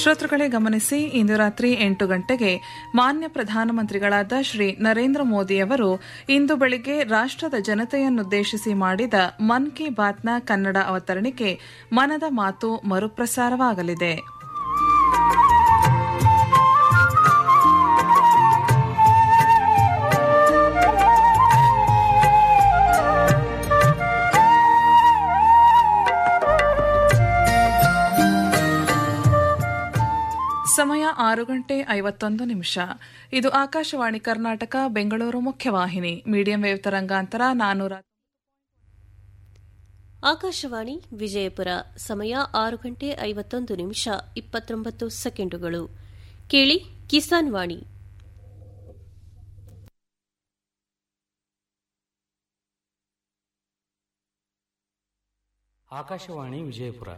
ಶ್ರೋತೃಗಳೇ ಗಮನಿಸಿ ಇಂದು ರಾತ್ರಿ ಎಂಟು ಗಂಟೆಗೆ ಮಾನ್ಯ ಪ್ರಧಾನಮಂತ್ರಿಗಳಾದ ಶ್ರೀ ನರೇಂದ್ರ ಮೋದಿಯವರು ಇಂದು ಬೆಳಿಗ್ಗೆ ರಾಷ್ಟದ ಜನತೆಯನ್ನುದ್ದೇಶಿಸಿ ಮಾಡಿದ ಮನ್ ಕಿ ಬಾತ್ನ ಕನ್ನಡ ಅವತರಣಿಕೆ ಮನದ ಮಾತು ಮರುಪ್ರಸಾರವಾಗಲಿದೆ ಸಮಯ ಆರು ಗಂಟೆ ಐವತ್ತೊಂದು ನಿಮಿಷ ಇದು ಆಕಾಶವಾಣಿ ಕರ್ನಾಟಕ ಬೆಂಗಳೂರು ಮುಖ್ಯವಾಹಿನಿ ಮೀಡಿಯಂ ವೇವ್ ತರಂಗಾಂತರ ನಾನೂರ ಆಕಾಶವಾಣಿ ವಿಜಯಪುರ ಸಮಯ ಆರು ಗಂಟೆ ಐವತ್ತೊಂದು ನಿಮಿಷ ಇಪ್ಪತ್ತೊಂಬತ್ತು ಸೆಕೆಂಡುಗಳು ಕೇಳಿ ಕಿಸಾನ್ ವಾಣಿ ಆಕಾಶವಾಣಿ ವಿಜಯಪುರ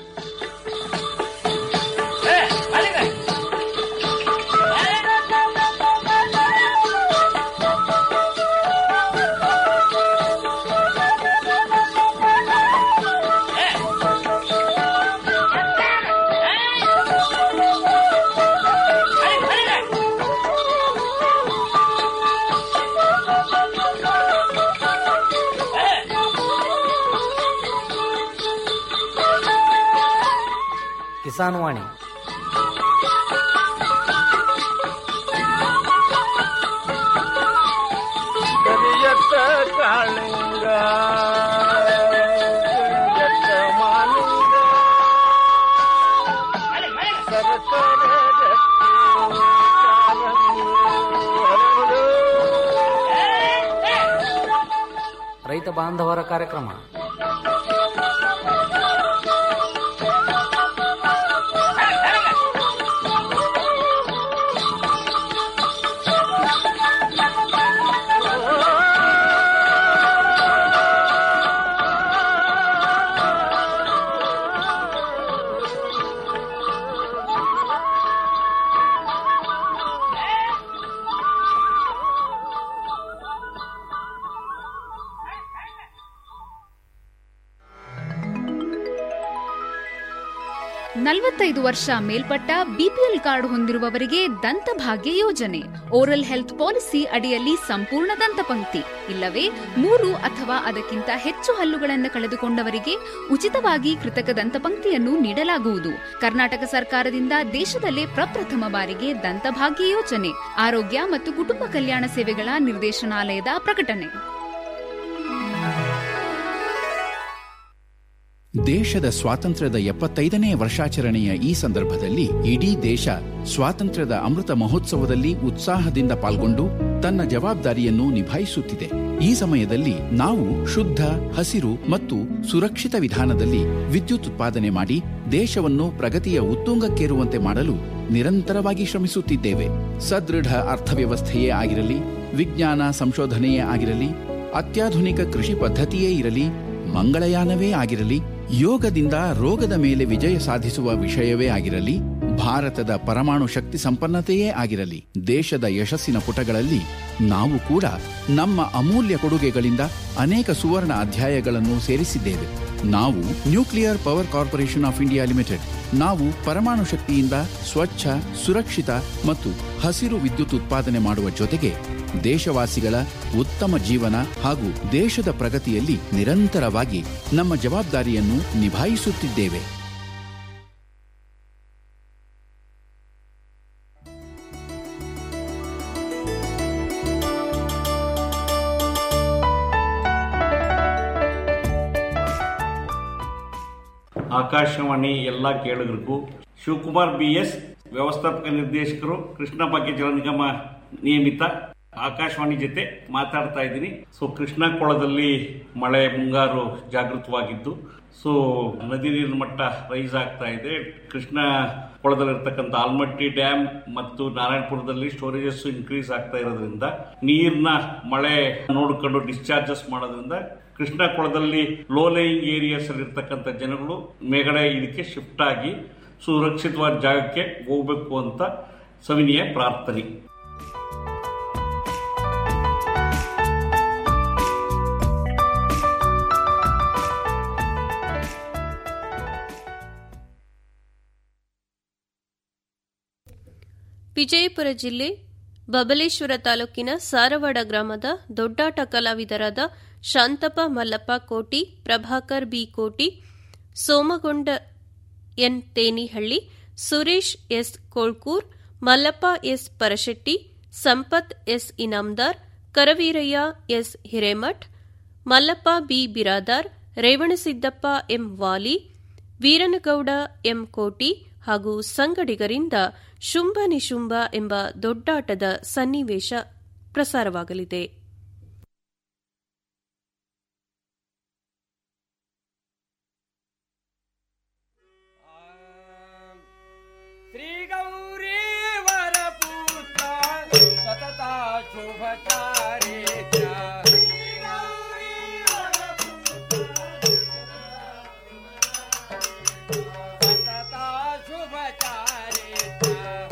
ಕಿಸಾನ್ ವಾಣಿ ಕರಿಯತ್ತ ಕಾಳಿಂಗ ಕರಿಯತ್ತ ಮಾಲಿಂಗ ಸರಸರ ಗಟ್ಟಿ ಕಾಲಂಗಿ ಹರಡು. ರೈತ ಬಾಂಧವರ ಕಾರ್ಯಕ್ರಮ ನಲವತ್ತೈದು ವರ್ಷ ಮೇಲ್ಪಟ್ಟ ಬಿಪಿಎಲ್ ಕಾರ್ಡ್ ಹೊಂದಿರುವವರಿಗೆ ದಂತಭಾಗ್ಯ ಯೋಜನೆ ಓರಲ್ ಹೆಲ್ತ್ ಪಾಲಿಸಿ ಅಡಿಯಲ್ಲಿ ಸಂಪೂರ್ಣ ದಂತಪಂಕ್ತಿ ಇಲ್ಲವೇ ಮೂರು ಅಥವಾ ಅದಕ್ಕಿಂತ ಹೆಚ್ಚು ಹಲ್ಲುಗಳನ್ನು ಕಳೆದುಕೊಂಡವರಿಗೆ ಉಚಿತವಾಗಿ ಕೃತಕ ದಂತಪಂಕ್ತಿಯನ್ನು ನೀಡಲಾಗುವುದು ಕರ್ನಾಟಕ ಸರ್ಕಾರದಿಂದ ದೇಶದಲ್ಲೇ ಪ್ರಪ್ರಥಮ ಬಾರಿಗೆ ದಂತಭಾಗ್ಯ ಯೋಜನೆ ಆರೋಗ್ಯ ಮತ್ತು ಕುಟುಂಬ ಕಲ್ಯಾಣ ಸೇವೆಗಳ ನಿರ್ದೇಶನಾಲಯದ ಪ್ರಕಟಣೆ ದೇಶದ ಸ್ವಾತಂತ್ರ್ಯದ ಎಪ್ಪತ್ತೈದನೇ ವರ್ಷಾಚರಣೆಯ ಈ ಸಂದರ್ಭದಲ್ಲಿ ಇಡೀ ದೇಶ ಸ್ವಾತಂತ್ರ್ಯದ ಅಮೃತ ಮಹೋತ್ಸವದಲ್ಲಿ ಉತ್ಸಾಹದಿಂದ ಪಾಲ್ಗೊಂಡು ತನ್ನ ಜವಾಬ್ದಾರಿಯನ್ನು ನಿಭಾಯಿಸುತ್ತಿದೆ ಈ ಸಮಯದಲ್ಲಿ ನಾವು ಶುದ್ಧ ಹಸಿರು ಮತ್ತು ಸುರಕ್ಷಿತ ವಿಧಾನದಲ್ಲಿ ವಿದ್ಯುತ್ ಉತ್ಪಾದನೆ ಮಾಡಿ ದೇಶವನ್ನು ಪ್ರಗತಿಯ ಉತ್ತುಂಗಕ್ಕೇರುವಂತೆ ಮಾಡಲು ನಿರಂತರವಾಗಿ ಶ್ರಮಿಸುತ್ತಿದ್ದೇವೆ ಸದೃಢ ಅರ್ಥವ್ಯವಸ್ಥೆಯೇ ಆಗಿರಲಿ ವಿಜ್ಞಾನ ಸಂಶೋಧನೆಯೇ ಆಗಿರಲಿ ಅತ್ಯಾಧುನಿಕ ಕೃಷಿ ಪದ್ಧತಿಯೇ ಇರಲಿ ಮಂಗಳಯಾನವೇ ಆಗಿರಲಿ ಯೋಗದಿಂದ ರೋಗದ ಮೇಲೆ ವಿಜಯ ಸಾಧಿಸುವ ವಿಷಯವೇ ಆಗಿರಲಿ ಭಾರತದ ಪರಮಾಣು ಶಕ್ತಿ ಸಂಪನ್ನತೆಯೇ ಆಗಿರಲಿ ದೇಶದ ಯಶಸ್ಸಿನ ಪುಟಗಳಲ್ಲಿ ನಾವು ಕೂಡ ನಮ್ಮ ಅಮೂಲ್ಯ ಕೊಡುಗೆಗಳಿಂದ ಅನೇಕ ಸುವರ್ಣ ಅಧ್ಯಾಯಗಳನ್ನು ಸೇರಿಸಿದ್ದೇವೆ ನಾವು nuclear power corporation of India limited ನಾವು ಪರಮಾಣು ಶಕ್ತಿಯಿಂದ ಸ್ವಚ್ಛ ಸುರಕ್ಷಿತ ಮತ್ತು ಹಸಿರು ವಿದ್ಯುತ್ ಉತ್ಪಾದನೆ ಮಾಡುವ ಜೊತೆಗೆ ದೇಶವಾಸಿಗಳ ಉತ್ತಮ ಜೀವನ ಹಾಗೂ ದೇಶದ ಪ್ರಗತಿಯಲ್ಲಿ ನಿರಂತರವಾಗಿ ನಮ್ಮ ಜವಾಬ್ದಾರಿಯನ್ನು ನಿಭಾಯಿಸುತ್ತಿದ್ದೇವೆ ಆಕಾಶವಾಣಿ ಎಲ್ಲ ಕೇಳುಗರಿಗೂ ಶಿವಕುಮಾರ್ ಬಿ ಎಸ್ ವ್ಯವಸ್ಥಾಪಕ ನಿರ್ದೇಶಕರು ಕೃಷ್ಣ ಭಾಗ್ಯ ಜಲ ನಿಗಮ ನಿಯಮಿತ ಆಕಾಶವಾಣಿ ಜೊತೆ ಮಾತಾಡ್ತಾ ಇದ್ದೀನಿ ಸೊ ಕೃಷ್ಣ ಕೊಳದಲ್ಲಿ ಮಳೆ ಮುಂಗಾರು ಜಾಗೃತವಾಗಿದ್ದು ಸೊ ನದಿ ನೀರಿನ ಮಟ್ಟ ರೈಸ್ ಆಗ್ತಾ ಇದೆ ಕೃಷ್ಣ ಕೊಳದಲ್ಲಿರ್ತಕ್ಕಂಥ ಆಲ್ಮಟ್ಟಿ ಡ್ಯಾಮ್ ಮತ್ತು ನಾರಾಯಣಪುರದಲ್ಲಿ ಸ್ಟೋರೇಜಸ್ ಇನ್ಕ್ರೀಸ್ ಆಗ್ತಾ ಇರೋದ್ರಿಂದ ನೀರ್ನ ಮಳೆ ನೋಡ್ಕೊಂಡು ಡಿಸ್ಚಾರ್ಜಸ್ ಮಾಡೋದ್ರಿಂದ ಕೃಷ್ಣ ಕೊಳದಲ್ಲಿ ಲೋ ಲೈಯಿಂಗ್ ಏರಿಯಾಸ್ ಅಲ್ಲಿ ಇರ್ತಕ್ಕಂಥ ಜನಗಳು ಮೇಗಡೆ ಇದಕ್ಕೆ ಶಿಫ್ಟ್ ಆಗಿ ಸುರಕ್ಷಿತವಾದ ಜಾಗಕ್ಕೆ ಹೋಗ್ಬೇಕು ಅಂತ ಸವಿನಿಯ ಪ್ರಾರ್ಥನೆ ವಿಜಯಪುರ ಜಿಲ್ಲೆ ಬಬಲೇಶ್ವರ ತಾಲೂಕಿನ ಸಾರವಾಡ ಗ್ರಾಮದ ದೊಡ್ಡಾಟ ಕಲಾವಿದರಾದ ಶಾಂತಪ್ಪ ಮಲ್ಲಪ್ಪ ಕೋಟಿ Prabhakar B Koti Somagonda N Tenihalli Suresh S Kolkur Mallappa S Parashetti Sampat S Inamdar Karaveerayya S Hiremath Mallappa B Biradar Revanasiddappa M Vali Veeranagouda M Koti ಹಾಗೂ ಸಂಗಡಿಗರಿಂದ ಶುಂಭ ನಿಶುಂಭ ಎಂಬ ದೊಡ್ಡಾಟದ ಸನ್ನಿವೇಶ ಪ್ರಸಾರವಾಗಲಿದೆ ಶ್ರೀ ಗೌರಿ ವರಪುತ್ರ ಸತತ ಶುಭ ಚಾರಿತ್ರ ಸತತ ಶುಭ ಚಾರಿತ್ರ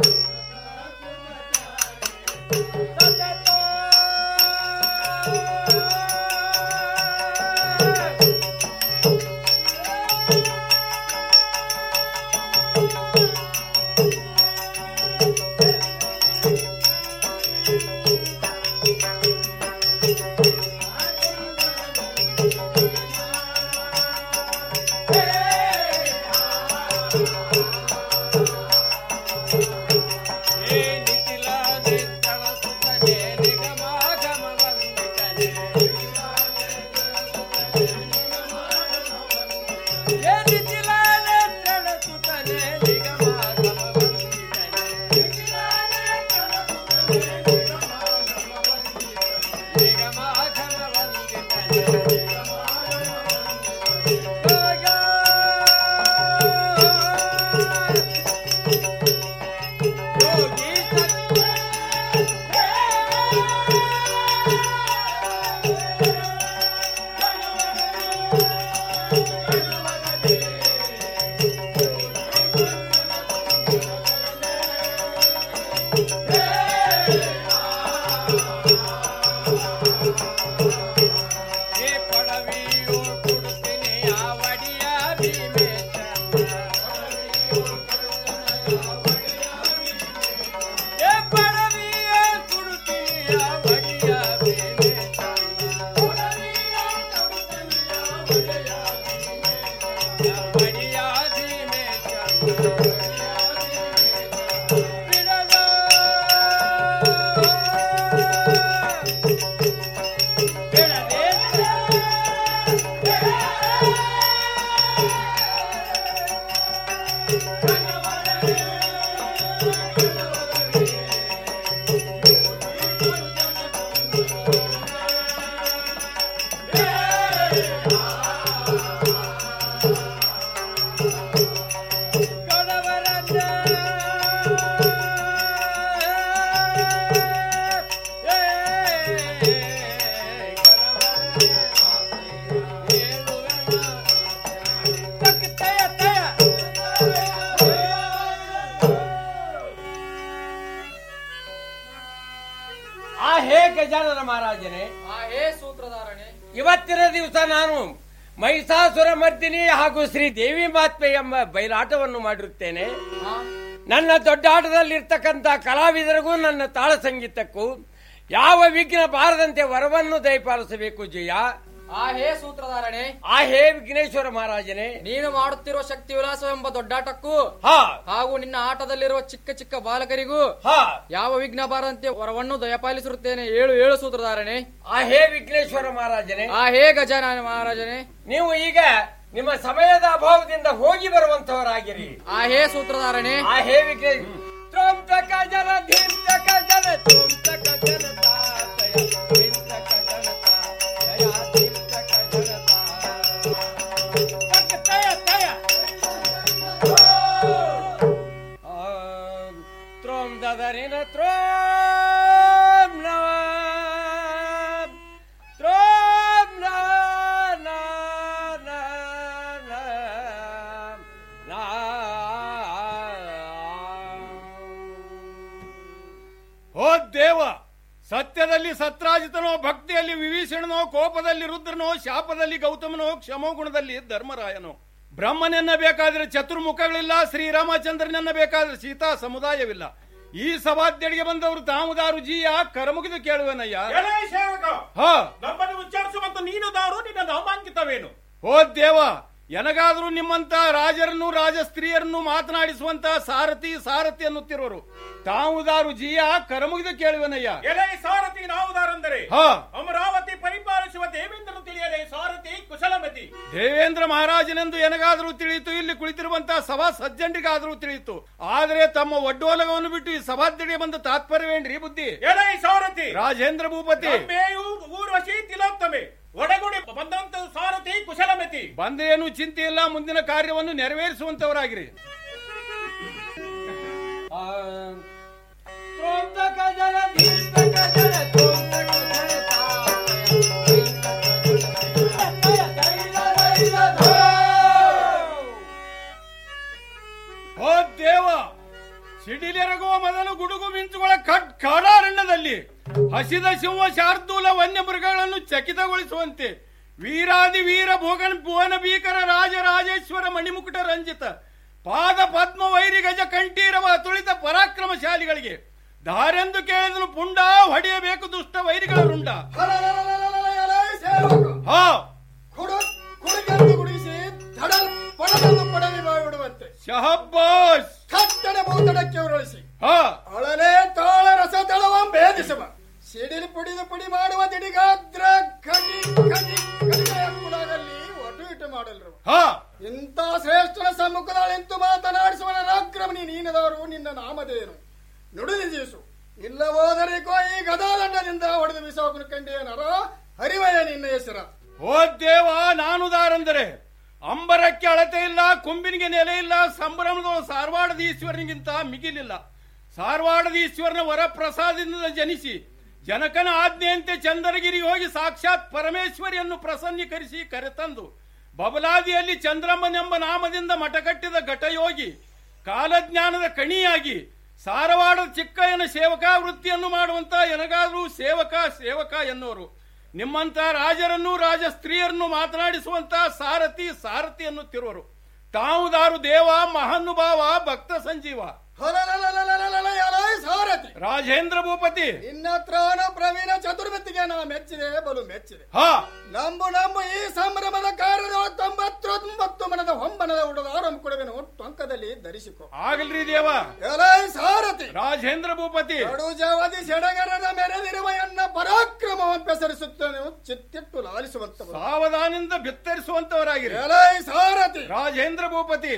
ಹೇ ನಿಖಿಲ ನಿತ್ರಣ ಸುತನೆ ನಿಗಮಾಗಮ ವಂದಿತನೆ ಹೇ ನಿಖಿಲ ನಿತ್ರಣ ಸುತನೆ ನಿಗಮಾಗಮ ವಂದಿತನೆ ನಿಗಮಾಗಮ ವಂದಿತನೆ ಯೋಗಿ ಹೇ ಪಡವಿಯು ಕೊಡುತ್ತೀನಿ ಆವಡಿಯ ಭೀಮೇಶನ್ನ ಹೇ ಪಡವಿಯ ಕೊಡುತ್ತೀನಿ ಆವಡಿಯ ಭೀಮೇಶನ್ನ ಆವಡಿಯ ಆ ಹೇ ಗಜಾನನ ಮಹಾರಾಜನೇ ಆ ಹೇ ಸೂತ್ರಧಾರಣೆ ಇವತ್ತಿನ ದಿವಸ ನಾನು ಮಹಿಷಾಸುರ ಮರ್ದಿನಿ ಹಾಗೂ ಶ್ರೀ ದೇವಿ ಮಾತ್ಮೆ ಎಂಬ ಬಯಲಾಟವನ್ನು ಮಾಡಿರುತ್ತೇನೆ ನನ್ನ ದೊಡ್ಡಾಟದಲ್ಲಿರ್ತಕ್ಕಂಥ ಕಲಾವಿದರಿಗೂ ನನ್ನ ತಾಳ ಸಂಗೀತಕ್ಕೂ ಯಾವ ವಿಘ್ನ ಬಾರದಂತೆ ವರವನ್ನು ದಯಪಾಲಿಸಬೇಕು ಜಯ ಆ ಹೇ ಸೂತ್ರಧಾರಣೆ ಆ ಹೇ ವಿಘ್ನೇಶ್ವರ ಮಹಾರಾಜನೇ ನೀನು ಮಾಡುತ್ತಿರುವ ಶಕ್ತಿ ವಿಲಾಸವೆಂಬ ದೊಡ್ಡಾಟಕ್ಕೂ ಹಾ ಹಾಗೂ ನಿನ್ನ ಆಟದಲ್ಲಿರುವ ಚಿಕ್ಕ ಚಿಕ್ಕ ಬಾಲಕರಿಗೂ ಹಾ ಯಾವ ವಿಘ್ನ ಬಾರದಂತೆ ವರವನ್ನು ದಯಪಾಲಿಸಿರುತ್ತೇನೆ ಏಳು ಏಳು ಸೂತ್ರಧಾರಣೆ ಆ ಹೇ ವಿಘ್ನೇಶ್ವರ ಮಹಾರಾಜನೇ ಆ ಹೇ ಗಜಾನನ ಮಹಾರಾಜನೇ ನೀವು ಈಗ ನಿಮ್ಮ ಸಮಯದ ಅಭಾವದಿಂದ ಹೋಗಿ ಬರುವಂತವರಾಗಿರಿ ಆ ಹೇ ಸೂತ್ರಧಾರಣೆ ಆ ಹೇ ವಿಘ್ನೇಶ್ ತ್ರೋಂ ತಕ ಜನ ಧೀಂ ತಕ ಜನ ತ್ರೋಂ ತಕ ಜನತಾ ತಯ ಧೀಂ ತಕ ಜನತಾ ತಯ ಧೀಂ ತಕ ಜನತಾ ತಕ ತಯ ತಯ ಆಂ, ತ್ರೋಂ ದದರಿನ ತ್ರೋಂ ನವ ತ್ರೋಂ ನ ನ ನ ನ ನ ಓ ದೇವ ಸತ್ಯದಲ್ಲಿ ಸತ್ರಾಜಿತನೋ ಭಕ್ತಿಯಲ್ಲಿ ವಿಭೀಷಣನೋ ಕೋಪದಲ್ಲಿ ರುದ್ರನೋ ಶಾಪದಲ್ಲಿ ಗೌತಮನೋ ಕ್ಷಮೋ ಗುಣದಲ್ಲಿ ಧರ್ಮರಾಯನೋ ಬ್ರಹ್ಮನೆನ್ನ ಬೇಕಾದ್ರೆ ಚತುರ್ಮುಖಗಳಿಲ್ಲ ಶ್ರೀರಾಮಚಂದ್ರನೆನ್ನ ಬೇಕಾದ್ರೆ ಸೀತಾ ಸಮುದಾಯವಿಲ್ಲ ಈ ಸಭಾಧ್ಯಡಿಗೆ ಬಂದವರು ತಾಮುದಾರು ಜಿಯ ಕರಮುಗಿದು ಕೇಳುವನಯ್ಯ ಎಲೈ ಸೇವಕ ಹ ನಮ್ಮನ್ನು ಉಚ್ಚರಿಸುವಂತ ನೀನು ದಾರು ನಿನ್ನ ನಾಮಾಂಕಿತವೇನು ಓ ದೇವ ಎನಗಾದ್ರೂ ನಿಮ್ಮಂತ ರಾಜರನ್ನು ರಾಜ ಸ್ತ್ರೀಯರನ್ನು ಮಾತನಾಡಿಸುವಂತ ಸಾರಥಿ ಸಾರಥಿ ಅನ್ನುತ್ತಿರುವರು ತಾವುದಾರು ಜಿಯ ಕರಮುಗಿದು ಕೇಳುವನಯ್ಯ ಎಲೈ ಸಾರಥಿ ನಾವುದಾರಂದರೆ ಹ ಅಮರಾವತಿ ಪರಿಪಾಲಿಸುವ ದೇವೇಂದ್ರನು ತಿಳಿಯಲೇ ಸಾರಥಿ ಕುಶಲಮತಿ ದೇವೇಂದ್ರ ಮಹಾರಾಜನೆಂದು ಎನಗಾದರೂ ತಿಳಿಯಿತು ಇಲ್ಲಿ ಕುಳಿತಿರುವಂತಹ ಸಭಾ ಸಜ್ಜನರಿಗಾದರೂ ತಿಳಿಯಿತು ಆದರೆ ತಮ್ಮ ಒಡ್ಡೋಲಗವನ್ನು ಬಿಟ್ಟು ಈ ಸಭಾಧ್ಯಡಿಗೆ ಬಂದ ತಾತ್ಪರ್ಯವೇನ್ರಿ ಬುದ್ಧಿ ಎಲೈ ಸಾರಥಿ ರಾಜೇಂದ್ರ ಭೂಪತಿ ನಮ್ಮೇಯು ಊರ್ವಶಿ ತಿಲೋತ್ತಮೆ ಒಡಗುಡಿ ಬಂದಂತ ಸಾರಥಿ ಕುಶಲಮತಿ ಬಂದೇನು ಚಿಂತೆ ಇಲ್ಲ ಮುಂದಿನ ಕಾರ್ಯವನ್ನು ನೆರವೇರಿಸುವಂತವರಾಗಿರಿ ಓ ದೇವ ಸಿಡಿಲೆರಗುವ ಮೊದಲು ಗುಡುಗು ಮಿಂಚುಗಳ ಕಟ್ ಕಾಡಾರಣ್ಯದಲ್ಲಿ ಹಸಿದ ಸಿಂಹ ಶಾರ್ದೂಲ ವನ್ಯ ಮೃಗಗಳನ್ನು ಚಕಿತಗೊಳಿಸುವಂತೆ ವೀರಾದಿ ವೀರ ಭೋಗನ್ ಭುವನ ಭೀಕರ ರಾಜರಾಜೇಶ್ವರ ಮಣಿಮುಕುಟ ರಂಜಿತ ಪಾದ ಪದ್ಮ ವೈರಿ ಗಜ ಕಂಠೀರವ ತುಳಿತ ಪರಾಕ್ರಮಶಾಲಿಗಳಿಗೆ ದಾರೆಂದು ಕೇಳಿದನು ಪುಂಡ ಹೊಡೆಯಬೇಕು ದುಷ್ಟ ವೈರಿಗಳ ರುಂಡ ಹಾ ಕುಡಿಗೆಂದು ಗುಡಿಸಿ ಧಡಲ್ ಪಡದಂದು ಪಡವಿ ಮಾಡಿಬಿಡುವಂತೆ ಶಹಬ್ಬಾಸ್ ಕತ್ತಡ ಬಹುತಡಕ್ಕೆ ಉರುಳಿಸಿ ಹಾ ಅಳಲೆ ತಾಳ ರಸ ತಳವ ಭೇದಿಸುವ ಸಿಡಿಲು ಪುಡಿದು ಪುಡಿ ಮಾಡುವ ದಿಡಿಗಾದ್ರ ಕಡಿ ಕಡಿ ಕಡಿಮೆಯ ಕುಲಾಗಲ್ಲಿ ಒಟ್ಟು ಇಟ್ಟು ಮಾಡಲ್ರು ಹಾ ಇಂಥ ಶ್ರೇಷ್ಠನ ಸಮ್ಮುಖದಲ್ಲಿ ನಿಂತು ಮಾತನಾಡಿಸುವನ ರಾಕ್ರಮಣಿ ನೀನದವರು ನಿನ್ನ ನಾಮಧೇನು ನುಡಿದು ಜೀಸು ಇಲ್ಲವೋದರಿಕೋ ಈ ಗದಾದಂಡದಿಂದ ಹೊಡೆದು ಬಿಸಾಕನು ಕಂಡಿಯ ನರ ಹರಿವಯ ನಿನ್ನ ಹೆಸರ ಓ ದೇವ ನಾನು ದಾರಂದರೆ ಅಂಬರಕ್ಕೆ ಅಳತೆ ಇಲ್ಲ ಕೊಂಬಿನಿಗೆ ನೆಲೆ ಇಲ್ಲ ಸಂಭ್ರಮದ ಸಾರವಾಡದ ಈಶ್ವರನಿಗಿಂತ ಮಿಗಿಲಿಲ್ಲ ಸಾರವಾಡದ ಈಶ್ವರನ ವರಪ್ರಸಾದದಿಂದ ಜನಿಸಿ ಜನಕನ ಆಜ್ಞೆಯಂತೆ ಚಂದ್ರಗಿರಿಗೆ ಹೋಗಿ ಸಾಕ್ಷಾತ್ ಪರಮೇಶ್ವರಿಯನ್ನು ಪ್ರಸನ್ನೀಕರಿಸಿ ಕರೆತಂದು ಬಬಲಾದಿಯಲ್ಲಿ ಚಂದ್ರಮ್ಮನೆಂಬ ನಾಮದಿಂದ ಮಠಕಟ್ಟಿದ ಘಟಯೋಗಿ ಕಾಲಜ್ಞಾನದ ಕಣಿಯಾಗಿ ಸಾರವಾಡದ ಚಿಕ್ಕಯ್ಯನ ಸೇವಕಾ ವೃತ್ತಿಯನ್ನು ಮಾಡುವಂತ ಎನಗಾದ್ರೂ ಸೇವಕ ಸೇವಕ ಎನ್ನುವರು ನಿಮ್ಮಂತ ರಾಜರನ್ನು ರಾಜ ಸ್ತ್ರೀಯರನ್ನು ಮಾತನಾಡಿಸುವಂತ ಸಾರಥಿ ಸಾರಥಿ ಎನ್ನುತ್ತಿರುವರು ತಾವುದಾರು ದೇವ ಮಹಾನುಭಾವ ಭಕ್ತ ಸಂಜೀವ ಹೊಲಲಲಲಲಲಲಲ ಎಲೈ ಸಾರಥಿ ರಾಜೇಂದ್ರ ಭೂಪತಿ ನಿನ್ನ ತ್ರಾಣ ಪ್ರವೀಣ ಚತುರ್ಮತಿಗೆ ನಾ ಮೆಚ್ಚಿದೆ ಬಲು ಮೆಚ್ಚಿದೆ ಹಾ ನಂಬು ನಂಬು ಈ ಸಂಭ್ರಮದ ಕಾರ್ಯದ ತೊಂಬತ್ತೊಂಬತ್ತು ಮನದ ಹೊಂಬನದ ಉಡದ ಆರಂಭ ಕೊಡುವೆನು ಟೊಂಕದಲ್ಲಿ ಧರಿಸಿಕೊ ಆಗಲ್ರಿ ದೇವ ಎಲೈ ಸಾರಥಿ ರಾಜೇಂದ್ರ ಭೂಪತಿ ಕಡು ಜವದಿ ಸೆಡಗರದ ಮೆರೆದಿರುವ ಎನ್ನ ಪರಾಕ್ರಮವನ್ನು ಪೆಸರಿಸುತ್ತೇನೆ ಚಿತ್ತಿಟ್ಟು ಲಾಲಿಸುವಂತ ಸಾವಧಾನದಿಂದ ಬಿತ್ತರಿಸುವಂತವರಾಗಿರಿ ಎಲೈ ಸಾರಥಿ ರಾಜೇಂದ್ರ ಭೂಪತಿ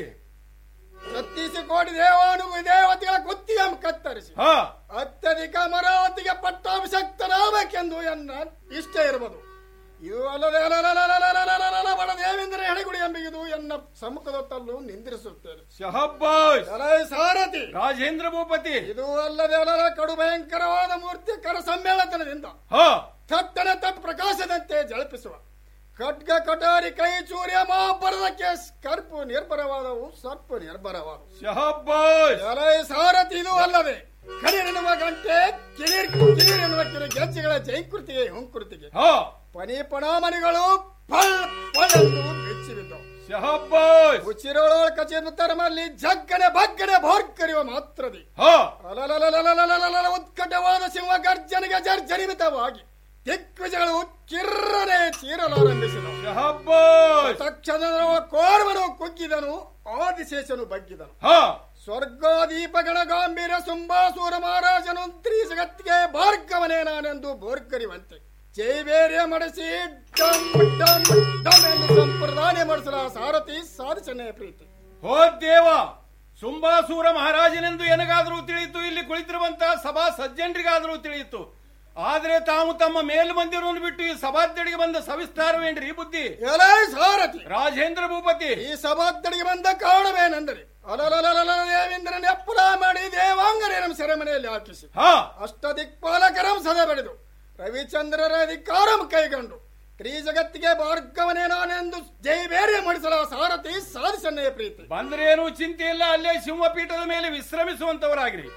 ಸತ್ತೀಸಿ ಕೋಟಿ ದೇವಾನು ದೇವತೆಗಳ ಕುತ್ತಿಯ ಕತ್ತರಿಸಿ ಹಾ ಅತ್ಯಧಿಕ ಅಮರಾವತಿಗೆ ಪಟ್ಟಾಭಿಷಕ್ತನಾಗಬೇಕೆಂದು ಎನ್ನ ಇಷ್ಟ ಇರಬಹುದು ಇದು ಅಲ್ಲದೆ ಅಲಲಲಲಲಲಲಲಲಲ ಬಡ ದೇವೇಂದ್ರ ಹೆಣಗುಡಿ ಎಂಬಿಗಿದು ಎನ್ನ ಸಮ್ಮುಖದೊತ್ತಲ್ಲೂ ನಿಂದಿರಿಸುತ್ತೇನೆ ಶಹಬ್ಬಾಸ್ ಎಲೈ ಸಾರಥಿ ರಾಜೇಂದ್ರ ಭೂಪತಿ ಇದು ಅಲ್ಲದೆ ಅಲಲ ಕಡು ಭಯಂಕರವಾದ ಮೂರ್ತಿ ಕರ ಸಮ್ಮೇಳನದಿಂದ ಹಾ ಥಟ್ಟನೆ ತಟ್ ಪ್ರಕಾಶದಂತೆ ಜಳಪಿಸುವ ಖಡ್ಗ ಕಟಾರಿ ಕೈ ಚೂರ್ಯ ಮಹಾಭರತಕ್ಕೆ ಕರ್ಪು ನಿರ್ಭರವಾದವು ಸರ್ಪು ನಿರ್ಭರವಾದವು ಶಹಬ್ಬಾಸ್ ಎಲೈ ಸಾರಥಿ ಇದು ಅಲ್ಲದೆ ಕಡಿರೆನ್ನುವ ಗಂಟೆ ಕಿರಿರ್ ಕಿರಿರೆನ್ನುವ ಕಿರು ಗೆಜ್ಜೆಗಳ ಜೈಕೃತಿಗೆ ಹೊಂಕೃತಿಗೆ ಹಾ ಪನಿ ಪಣಾಮಣಿಗಳು ಪಳ್ ಪಳ್ ಎಂದು ಬೆಚ್ಚಿ ಬಿದ್ದವು ಶಹಬ್ಬಾಸ್ ಉಚಿರೋಳ ಕಚೇರಿ ತರಮಲ್ಲಿ ಜಗ್ಗನೆ ಬಗ್ಗನೆ ಭೋರ್ಕರಿಯುವ ಮಾತ್ರದಿ ಹಾ ಅಲಲಲಲಲಲಲಲಲ ಉತ್ಕಟವಾದ ಸಿಂಹ ಗರ್ಜನೆಗೆ ಜರ್ಜರಿಮಿತವಾಗಿ ದಿಗ್ವಿಜಯಗಳು ಕಿರ್ರನೆ ಚೀರಲಾರಂಭಿಸಿದವು ಶಹಬ್ಬಾಸ್ ತಕ್ಷಣ ಕೋರ್ವನು ಕುಗ್ಗಿದನು ಆದಿಶೇಷನು ಬಗ್ಗಿದನು ಹಾ ಸ್ವರ್ಗಾದೀಪಗಣ ಗಾಂಭೀರ ಸುಂಬಾಸೂರ ಮಹಾರಾಜನು ತ್ರೀ ಜಗತ್ತಿಗೆ ಭಾರ್ಗವನೇ ನಾನೆಂದು ಬೋರ್ಕರಿವಂತೆ ಜೈಬೇರಿಯ ಮಡಿಸಿ ಡಮ್ ಡಮ್ ಡಮ್ ಎಂದು ಸಂಪ್ರದಾಯ ಮಾಡಿಸಲ ಸಾರಥಿ ಸಾಧಿಸನೇ ಪ್ರೀತಿ ಹೋ ದೇವ ಸುಂಬಾಸೂರ ಮಹಾರಾಜನೆಂದು ಎನಗಾದರೂ ತಿಳಿಯಿತು ಇಲ್ಲಿ ಕುಳಿತಿರುವಂತಹ ಸಭಾ ಸಜ್ಜನರಿಗಾದರೂ ತಿಳಿಯಿತು ಆದ್ರೆ ತಾವು ತಮ್ಮ ಮೇಲ್ಮಂದಿರವನ್ನು ಬಿಟ್ಟು ಈ ಸಭಾಧ್ಯಡಿಗೆ ಬಂದ ಸವಿಸ್ತಾರವೇನ್ರಿ ಈ ಬುದ್ಧಿ ಎಲೈ ಸಾರಥಿ ರಾಜೇಂದ್ರ ಭೂಪತಿ ಈ ಸಭಾಧ್ಯಡಿಗೆ ಬಂದ ಕಾರಣವೇನೆಂದರೆ ಅಲಲಲಲಲ ದೇವೇಂದ್ರನ ಎಪ್ಪಲ ಮಾಡಿ ದೇವಾಂಗನೇರಂ ಸೆರೆಮನೆಯಲ್ಲಿ ಹಾಕಿಸಿ ಹಾ ಅಷ್ಟದಿಕ್ಪಾಲಕರಂ ಸದೆ ಬೆಳೆದು ರವಿಚಂದ್ರರ ಅಧಿಕಾರಂ ಕೈಗೊಂಡು ತ್ರೀ ಜಗತ್ತಿಗೆ ಭಾರ್ಗವನೇ ನಾನೆಂದು ಜೈಬೇರೆ ಮಾಡಿಸಲ ಸಾರಥಿ ಸಾಧಿಸನ್ನೆಯ ಪ್ರೀತಿ ಬಂದ್ರೇನು ಚಿಂತೆ ಇಲ್ಲ ಅಲ್ಲೇ ಸಿಂಹಪೀಠದ ಮೇಲೆ ವಿಶ್ರಮಿಸುವಂತವರಾಗಿರಿ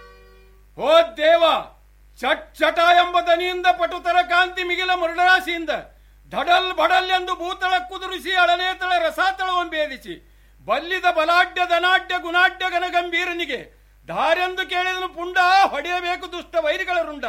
ಹೋ ದೇವ ಚಟ್ ಚಟ ಎಂಬ ದನಿಯಿಂದ ಪಟುತರ ಕಾಂತಿ ಮಿಗಿಲ ಮರುಡರಾಶಿಯಿಂದ ಧಡಲ್ ಬಡಲ್ ಎಂದು ಭೂತಳ ಕುದುರಿಸಿ ಅಳನೇತಳ ರಸಾತಳವನ್ನು ಭೇದಿಸಿ ಬಲ್ಲಿದ ಬಲಾಢ್ಯ ಧನಾಢ್ಯ ಗುಣಾಢ್ಯ ಗಣಗಂಭೀರನಿಗೆ ದಾರೆಂದು ಕೇಳಿದನು ಪುಂಡ ಹೊಡೆಯಬೇಕು ದುಷ್ಟ ವೈರಿಗಳ ರುಂಡ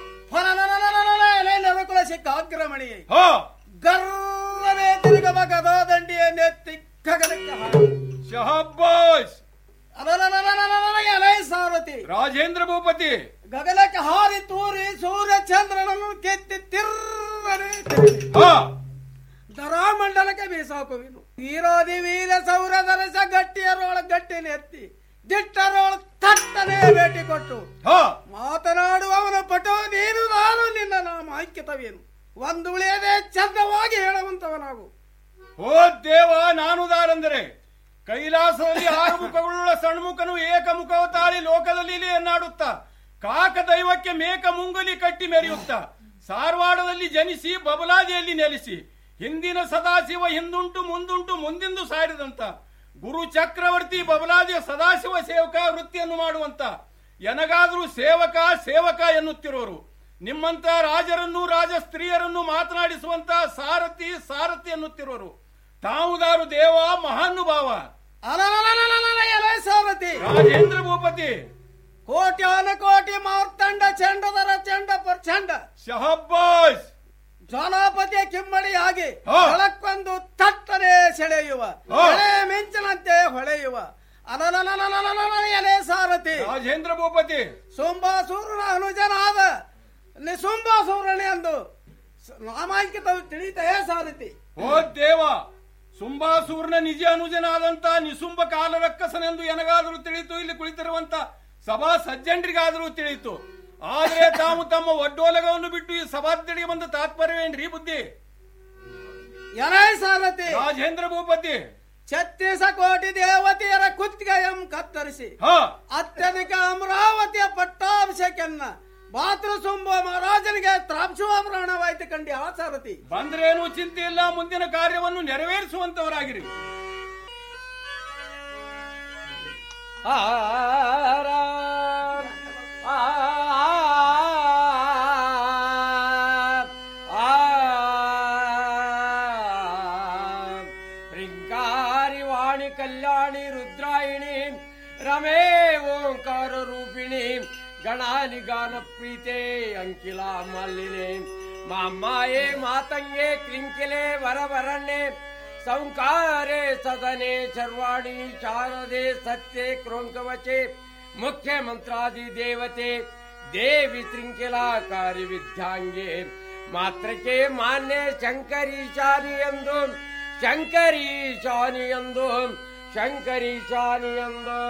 ನರಕುಲ ಸಿಕ್ಕ ಅಗ್ರಮಣಿ ಹೋ ಗರ್ವನೇ ತಿರುಗವ ಗದಾ ದಂಡಿಯನ್ನೆತ್ತಿ ಗಗನಕ್ಕೆ ಹಾರಿ. ಶಹಬ್ಬಾಸ್ ಅಲಲಲಲಲಲಲ ಎಲೆ ಸಾರಥಿ ರಾಜೇಂದ್ರ ಭೂಪತಿ ಗಗನಕ್ಕೆ ಹಾರಿ ತೂರಿ ಸೂರ್ಯ ಚಂದ್ರನನ್ನು ಕೆತ್ತಿ ತಿರ್ರನೆ ಹಾ ಧರಾಮಂಡಲಕ್ಕೆ ಬೀಸಾಕುವಿನು ವೀರೋದಿ ವೀರ ಸೌರ ದರಸ ಗಟ್ಟಿಯರೊಳ ಗಟ್ಟಿನ ಎತ್ತಿ ದಿಟ್ಟರೊಳ ತಟ್ಟನೆ ಭೇಟಿ ಕೊಟ್ಟು ಹಾ ಮಾತನಾಡುವವನ ಪಟೋ ನೀನು ನಾನು ನಿನ್ನ ನಾಮ ಅಂಕಿತವೇನು ಒಂದು ಉಳಿಯದೆ ಚಂದವಾಗಿ ಹೇಳುವಂತವನಾಗು ಓ ದೇವ ನಾನು ದಾರಂದರೆ ಕೈಲಾಸದಲ್ಲಿ ಆರು ಮುಖಗಳುಳ್ಳ ಸಣ್ಮುಖನು ಏಕಮುಖವ ತಾಳಿ ಲೋಕದಲ್ಲಿ ಎನ್ನಾಡುತ್ತ ಕಾಕ ದೈವಕ್ಕೆ ಮೇಕ ಮುಂಗುಲಿ ಕಟ್ಟಿ ಮೆರೆಯುತ್ತ ಸಾರವಾಡದಲ್ಲಿ ಜನಿಸಿ ಬಬಲಾದಿಯಲ್ಲಿ ನೆಲೆಸಿ ಹಿಂದಿನ ಸದಾಶಿವ ಹಿಂದುಂಟು ಮುಂದುಂಟು ಮುಂದಿಂದು ಸಾರಿದಂತ ಗುರು ಚಕ್ರವರ್ತಿ ಬಬಲಾದಿಯ ಸದಾಶಿವ ಸೇವಕ ವೃತ್ತಿಯನ್ನು ಮಾಡುವಂತ ಎನಗಾದ್ರೂ ಸೇವಕ ಸೇವಕ ಎನ್ನುತ್ತಿರೋರು ನಿಮ್ಮಂತ ರಾಜರನ್ನು ರಾಜ ಸ್ತ್ರೀಯರನ್ನು ಮಾತನಾಡಿಸುವಂತ ಸಾರಥಿ ಸಾರಥಿ ಎನ್ನುತ್ತಿರೋರು ತಾವುದಾರು ದೇವ ಮಹಾನುಭಾವ ಅಲಲಲಲಲಲ ಎಲೆ ಸಾರಥಿ ರಾಜೇಂದ್ರ ಭೂಪತಿ ಕೋಟ್ಯಾನ ಕೋಟಿ ಮಾರ್ತಂಡ ಚಂಡದರ ಚಂಡ ಪ್ರಚಂಡ ಶಹಬ್ಬಾಸ್ ಜ್ವಾಲಾಪತಿಯ ಕಿಮ್ಮಡಿಯಾಗಿ ಹಾ. ಬೆಳಕೊಂದು ತಟ್ಟನೆ ಸೆಳೆಯುವ ಹಾ. ಎಳೆ ಮಿಂಚಿನಂತೆ ಹೊಳೆಯುವ ಅಲಲಲಲಲಲಲ ಎಲೆ ಸಾರಥಿ ರಾಜೇಂದ್ರ ಭೂಪತಿ ಸೋಂಬಾಸೂರನ ಅನುಜನಾದ ನಿಸುಂಬಾಸೂರನೆ ಎಂದು ಸ- ನಾಮಾಂಕಿತ ತಿಳಿತೇ ಸಾರಥಿ ಓ ದೇವ ಸುಂಬಾಸೂರ್ನ ನಿಜ ಅನುಜನಾದಂತ ನಿಸುಂಬ ಕಾಲರಕ್ಕಸನೆಂದು ಎನಗಾದರೂ ತಿಳಿತು ಇಲ್ಲಿ ಕುಳಿತಿರುವಂತ ಸಭಾ ಸಜ್ಜನರಿಗಾದರೂ ತಿಳಿತು ಆದ್ರೆ ತಾವು ತಮ್ಮ ಒಡ್ಡೋಲಗವನ್ನು ಬಿಟ್ಟು ಈ ಸಭಾಧ್ಯರಿಗೆ ಬಂದ ತಾತ್ಪರ್ಯವೇನ್ರಿ ಬುದ್ಧಿ ಎಲೆ ಸಾರಥಿ ರಾಜೇಂದ್ರ ಭೂಪತಿ ಛತ್ತೀಸ ಕೋಟಿ ದೇವತೆಯರ ಕುತ್ತಿಗೆಯಂ ಕತ್ತರಿಸಿ ಹಾ ಅತ್ಯಧಿಕ ಅಮರಾವತಿಯ ಪಟ್ಟಾಭಿಷೇಕನ್ನ ಮಾತೃ ಸುಂಬ ಮಹಾರಾಜನಿಗೆ ತ್ರಾಂಶುವಾಮರಣವಾಯ್ತು ಕಂಡಿ ಆ ಸಾರಥಿ ಬಂದ್ರೇನು ಚಿಂತೆ ಇಲ್ಲ ಮುಂದಿನ ಕಾರ್ಯವನ್ನು ನೆರವೇರಿಸುವಂತವರಾಗಿರಿ ರಿಂಗಾರಿ ವಾಣಿ ಕಲ್ಯಾಣಿ ರುದ್ರಾಯಿಣಿ ರಮೇ ಓಂಕಾರ ರೂಪಿಣಿ ಗಣಾನಿ ಗಾನ ಪ್ರೀತೆ ಅಂಕಿಲ ಮಲ್ಲಿನೆ ಮಾಮಾಯೇ ಮಾತಂಗೆ ಕ್ಲಿಂಕಿಲೆ ವರವರಣ್ಣೆ ಸಂಕಾರೆ ಸದನೆ ಸರ್ವಾಣಿ ಶಾರದೆ ಸತ್ಯೆ ಕ್ರೋಂಕವಚೆ ಮುಖ್ಯ ಮಂತ್ರಾದಿ ದೇವತೆ ದೇವಿ ತ್ರಿಂಕಿಲಾಕಾರಿ ವಿದ್ಯಾಂಗೆ ಮಾತ್ರಕ್ಕೆ ಮಾನ್ಯ ಶಂಕರೀಶಾನಿ ಎಂದು ಶಂಕರೀಶಾನಿ ಎಂದು ಶಂಕರೀಶಾನಿ ಎಂದು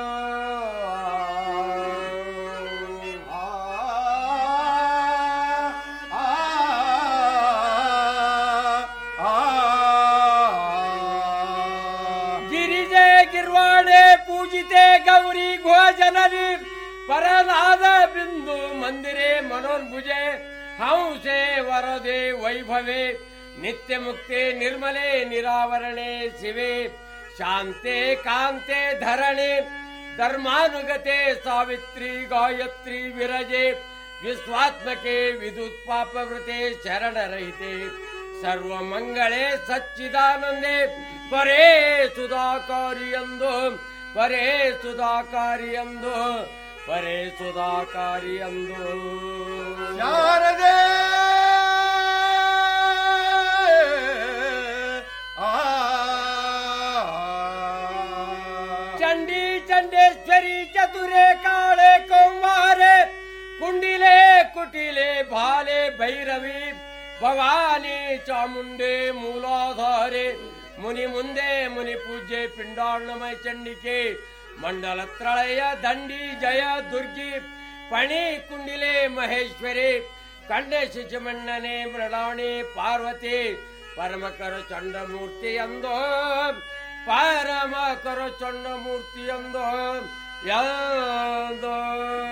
ಗಿರಿಜೆ ಗಿರ್ವಾಣೆ ಪೂಜಿತೆ ಗೌರಿ ಘೋಜನರಿ ಪರನಾದ ಬಿಂದು ಮಂದಿರೆ ಮನೋನ್ಭುಜೆ ಹಂಸೆ ವರದೆ ವೈಭವೆ ನಿತ್ಯ ಮುಕ್ತೆ ನಿರ್ಮಲೆ ನಿರಾವರಣೆ ಶಿವೆ ಶಾಂತೆ ಕಾಂತೆ ಧರಣೆ ಧರ್ಮಾನುಗತೆ ಸಾವಿತ್ರಿ ಗಾಯತ್ರಿ ವಿರಜೆ ವಿಶ್ವಾತ್ಮಕೆ ವಿದ್ಯುತ್ ಪಾಪವೃತೆ ಶರಣರಹಿತೆ ಸರ್ವ ಮಂಗಳೇ ಸಚ್ಚಿದಾನಂದೆ ಪರೇ ಸುಧಾಕಾರಿ ಎಂದು ಪರೇ ಸುಧಾಕಾರಿ ಎಂದು ಪರೇ ಸುಧಾಕಾರಿ ಎಂದು ಶಾರದೆ ಚಂಡಿ ಚಂಡೇಶ್ವರಿ ಚತುರೆ ಕಾಳೆ ಕೌಮಾರೆ ಕುಂಡಿಲೆ ಕುಟಿಲೆ ಬಾಲೆ ಭೈರವಿ ಭವಾನಿ ಚಾಮುಂಡೆ ಮೂಲಾಧಾರೆ ಮುನಿ ಮುಂದೆ ಮುನಿ ಪೂಜೆ ಪಿಂಡಾರ್ಣಮಯ ಚಂಡಿಕೆ ಮಂಡಲ ತ್ರಳಯ ದಂಡಿ ಜಯ ದುರ್ಗಿ ಪಣಿ ಕುಂಡಿಲೆ ಮಹೇಶ್ವರಿ ಕಂಡೆ ಶಿಶುಮಣ್ಣನೆ ಮೃಡಾಣಿ ಪಾರ್ವತಿ ಪರಮಕರ ಚಂಡಮೂರ್ತಿ ಎಂದೋ ಪರಮಕರ ಚಂಡಮೂರ್ತಿ ಎಂದೋ ಎಂದೋ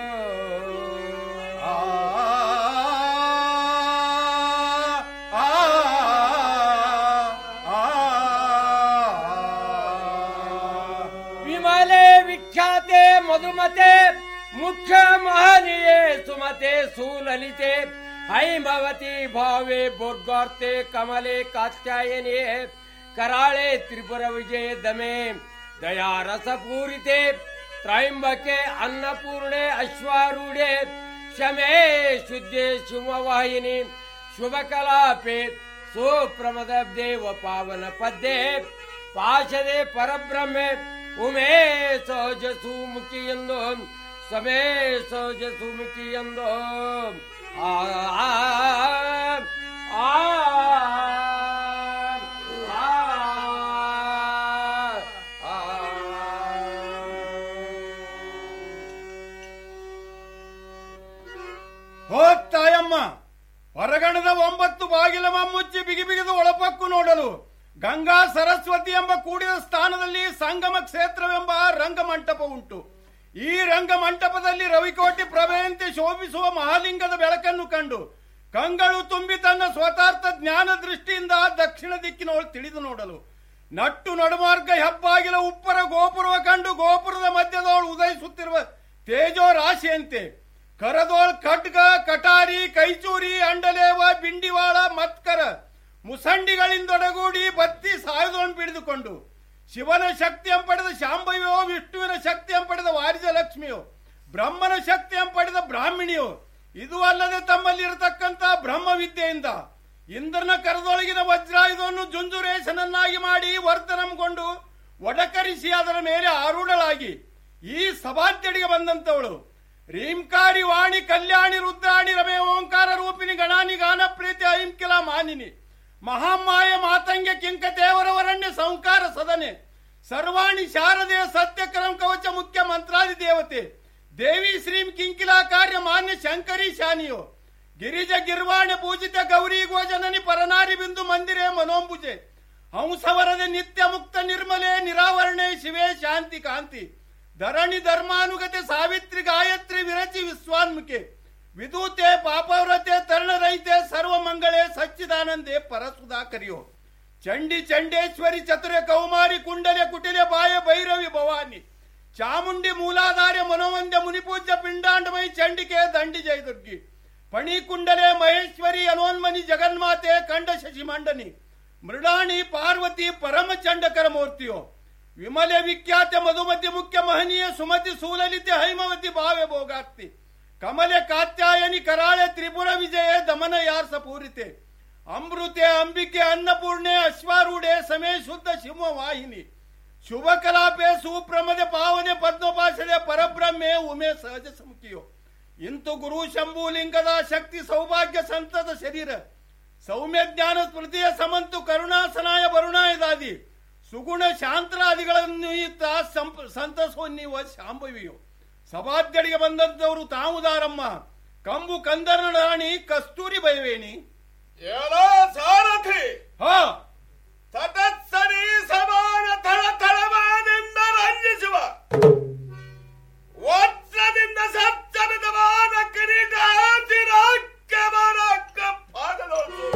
ವಿಮಲೆ ವಿಖ್ಯಾತೆ ಮಧುಮತೆ ಮುಖ್ಯ ಮಹನೀಯೆ ಸುಮತೆ ಸುಲಲಿತೆ ಹೈಮವತಿ ಭಾವೆ ಬೋರ್ಗಾರ್ತೆ ಕಮಲೆ ಕಾತ್ಯಾಯನಿಯೇ कराळे त्रिपुर विजय दमे दया रस पूरिते ತ್ರೈಂಬಕೆ ಅನ್ನಪೂರ್ಣೆ ಅಶ್ವಾರೂಢೆ ಶಮೇ ಶುದ್ಧೆ ಶಿವವಾಹಿನಿ ಶುಭಕಲಾಪೆ ಸುಪ್ರಮದ ದೇವ ಪಾವನ ಪದ್ಯೆ ಪಾಶದೆ ಪರಬ್ರಹ್ಮೆ ಉಮೇ ಸಹಜ ಸುಮುಖಿ ಎಂದು ಸಮೇ ಸಹಜ ಸುಮುಖಿ ಎಂದು ಆ ಆ, ಆ, ಆ, ಹೋಗ್ತಾಯಮ್ಮ ಹೊರಗಣದ ಒಂಬತ್ತು ಬಾಗಿಲವ ಮುಚ್ಚಿ ಬಿಗಿ ಬಿಗಿದು ಒಳಪಕ್ಕು ನೋಡಲು ಗಂಗಾ ಸರಸ್ವತಿ ಎಂಬ ಕೂಡಿದ ಸ್ಥಾನದಲ್ಲಿ ಸಂಗಮ ಕ್ಷೇತ್ರವೆಂಬ ರಂಗಮಂಟಪ ಉಂಟು ಈ ರಂಗಮಂಟಪದಲ್ಲಿ ರವಿಕೋಟಿ ಪ್ರಭೆಯಂತೆ ಶೋಭಿಸುವ ಮಹಾಲಿಂಗದ ಬೆಳಕನ್ನು ಕಂಡು ಕಂಗಳು ತುಂಬಿ ತನ್ನ ಸ್ವತಾರ್ಥ ಜ್ಞಾನ ದೃಷ್ಟಿಯಿಂದ ದಕ್ಷಿಣ ದಿಕ್ಕಿನವಳು ತಿಳಿದು ನೋಡಲು ನಟ್ಟು ನಡುಮಾರ್ಗ ಹೆಬ್ಬಾಗಿಲ ಉಪ್ಪರ ಗೋಪುರವ ಕಂಡು ಗೋಪುರದ ಮಧ್ಯದವಳು ಉದಯಿಸುತ್ತಿರುವ ತೇಜೋ ರಾಶಿಯಂತೆ ಕರದೋಳ್ ಖಡ್ಗ ಕಟಾರಿ ಕೈಚೂರಿ ಅಂಡಲೇವ ಬಿಂಡಿವಾಳ ಮತ್ಕರ ಮುಸಂಡಿಗಳಿಂದೊಡಗೂಡಿ ಬತ್ತಿ ಸಾಯುಧೋಣ್ ಹಿಡಿದುಕೊಂಡು ಶಿವನ ಶಕ್ತಿಯಂ ಪಡೆದ ಶಾಂಭವಿಯೋ ವಿಷ್ಣುವಿನ ಶಕ್ತಿಯಂ ಪಡೆದ ವಾರಿಜ ಲಕ್ಷ್ಮಿಯೋ ಬ್ರಹ್ಮನ ಶಕ್ತಿಯಂ ಪಡೆದ ಬ್ರಾಹ್ಮಣಿಯೋ ಇದು ಅಲ್ಲದೆ ತಮ್ಮಲ್ಲಿರತಕ್ಕಂತ ಬ್ರಹ್ಮ ವಿದ್ಯೆಯಿಂದ ಇಂದ್ರನ ಕರದೊಳಗಿನ ವಜ್ರಾಯುಧವನ್ನು ಜುಂಜುರೇಶನನ್ನಾಗಿ ಮಾಡಿ ವರ್ಧನಂಗೊಂಡು ಒಡಕರಿಸಿ ಅದರ ಮೇಲೆ ಆರೂಢಳಾಗಿ ಈ ಸಭಾಧ್ಯಡಿಗೆ ಬಂದಂತವಳು ರೀಂಕಾರಿ ವಾಣಿ ಕಲ್ಯಾಣಿ ರುದ್ರಾಣಿ ರಮೆ ಓಂಕಾರ ರೂಪಿಣಿ ಗಣಾನಿ ಗಾನ ಪ್ರೀತಿ ಐಂಕಿಲ ಮಾನಿನಿ ಮಹಾಮಾಯ ಮಾತಂಗ್ಯ ಕಿಂಕ ದೇವರವರಣ್ಯ ಸಂಕಾರ ಸದನೆ ಸರ್ವಾಣಿ ಶಾರದೆ ಸತ್ಯಕರಂ ಕವಚ ಮುಖ್ಯ ಮಂತ್ರಾದಿ ದೇವತೆ ದೇವಿ ಶ್ರೀಂ ಕಿಂಕಿಲಾ ಕಾರ್ಯ ಮಾನ್ಯ ಶಂಕರಿ ಶಾನಿಯೋ ಗಿರಿಜ ಗಿರ್ವಾಣ ಪೂಜಿತ ಗೌರಿ ಗೋಜನನಿ ಪರನಾರಿ ಬಿಂದು ಮಂದಿರೇ ಮನೋಂಬುಜೆ ಹಂಸವರದೆ ನಿತ್ಯ ಮುಕ್ತ ನಿರ್ಮಲೆ ನಿರಾವರಣೆ ಶಿವೇ ಶಾಂತಿ ಕಾಂತಿ ಧರಣಿ ಧರ್ಮಾನುಗತೆ ಸಾವಿತ್ರಿ ಗಾಯತ್ರಿ ವಿರಚಿ ವಿಶ್ವಾನ್ಮುಖೆ ವಿದೂತೆ ಪಾಪವ್ರತೆ ತರುಣರಹಿತೆ ಸರ್ವಮಂಗಳೇ ಸಚ್ಚಿದಾನಂದೆ ಪರಸುಧಾಕರಿಯೋ ಚಂಡಿ ಚಂಡೇಶ್ವರಿ ಚತುರ ಕೌಮಾರಿ ಕುಂಡಲೆ ಕುಟಿಲೆ ಬಾಯ ಭೈರವಿ ಭವಾನಿ ಚಾಮುಂಡಿ ಮೂಲಾಧಾರ್ಯ ಮನೋವಂದ್ಯ ಮುನಿಪೂಜ್ಯ ಪಿಂಡಾಂಡಮಯಿ ಚಂಡಿಕೆ ದಂಡಿ ಜಯದುರ್ಗಿ ಪಣಿ ಕುಂಡಲೆ ಮಹೇಶ್ವರಿ ಅನೋನ್ಮನಿ ಜಗನ್ಮಾತೆ ಕಂಡ ಶಶಿಮಂಡನಿ ಮೃಡಾಣಿ ಪಾರ್ವತಿ ಪರಮ ಚಂಡಕರ ಮೂರ್ತಿಯೋ ವಿಮಲೆ ವಿಖ್ಯಾತ ಮಧುಮತಿ ಮುಖ್ಯ ಮಹನೀಯ ಸುಮತಿ ಸೂಲಲಿತೆ ಹೈಮವತಿ ಭಾವೆ ಭೋಗಾರ್ತಿ ಕಮಲೆ ಕಾತ್ಯಾಯನಿ ಕರಾಳೆ ತ್ರಿಪುರ ವಿಜಯ ದಮನ ಯಾರ್ಸ ಪೂರಿತೆ ಅಮೃತೆ ಅಂಬಿಕೆ ಅನ್ನಪೂರ್ಣೆ ಅಶ್ವಾರೂಢೆ ಸಮೇ ಶುದ್ಧ ಶಿವ ವಾಹಿನಿ ಶುಭ ಕಲಾಪೆ ಸುಪ್ರಮದೆ ಪಾವನೆ ಪದ್ಮಪಾಶದೆ ಪರಬ್ರಹ್ಮೆ ಉಮೆ ಸಹಜ ಸಮುಖಿಯೋ ಇಂತು ಗುರು ಶಂಭುಲಿಂಗದ ಶಕ್ತಿ ಸೌಭಾಗ್ಯ ಸಂತದ ಶರೀರ ಸೌಮ್ಯ ಜ್ಞಾನ ಸ್ಮೃತಿಯ ಸಮಂತು ಕರುಣಾಸನಾಯ ವರುಣಾಯದಾದಿ ಸುಗುಣ ಶಾಂತರಾದಿಗಳನ್ನು ಈತ ಸಂಪ- ಸಂತಸೋನ್ನಿವ ಶಾಂಭವಿಯು ಸಭಾಧ್ಯಡಿಗೆ ಬಂದಂತವರು ತಾವುದಾರಮ್ಮ ಕಂಬು ಕಂದನ ರಾಣಿ ಕಸ್ತೂರಿ ಬಯವೇಣಿ ಎಲ್ಲೋ ಸಾರಥಿ ಹಾ ತತತ್ಸರಿ ಸಮಾನ ತಳ ತಳವಾದಿಂದ ರಂಜಿಸುವ ವಜ್ರದಿಂದ ಸಚ್ಚರಿತವಾದ ಕಿರೀಟ ತಿರಕ್ಕಮರಕ್ಕ ಪಾದದೊಳು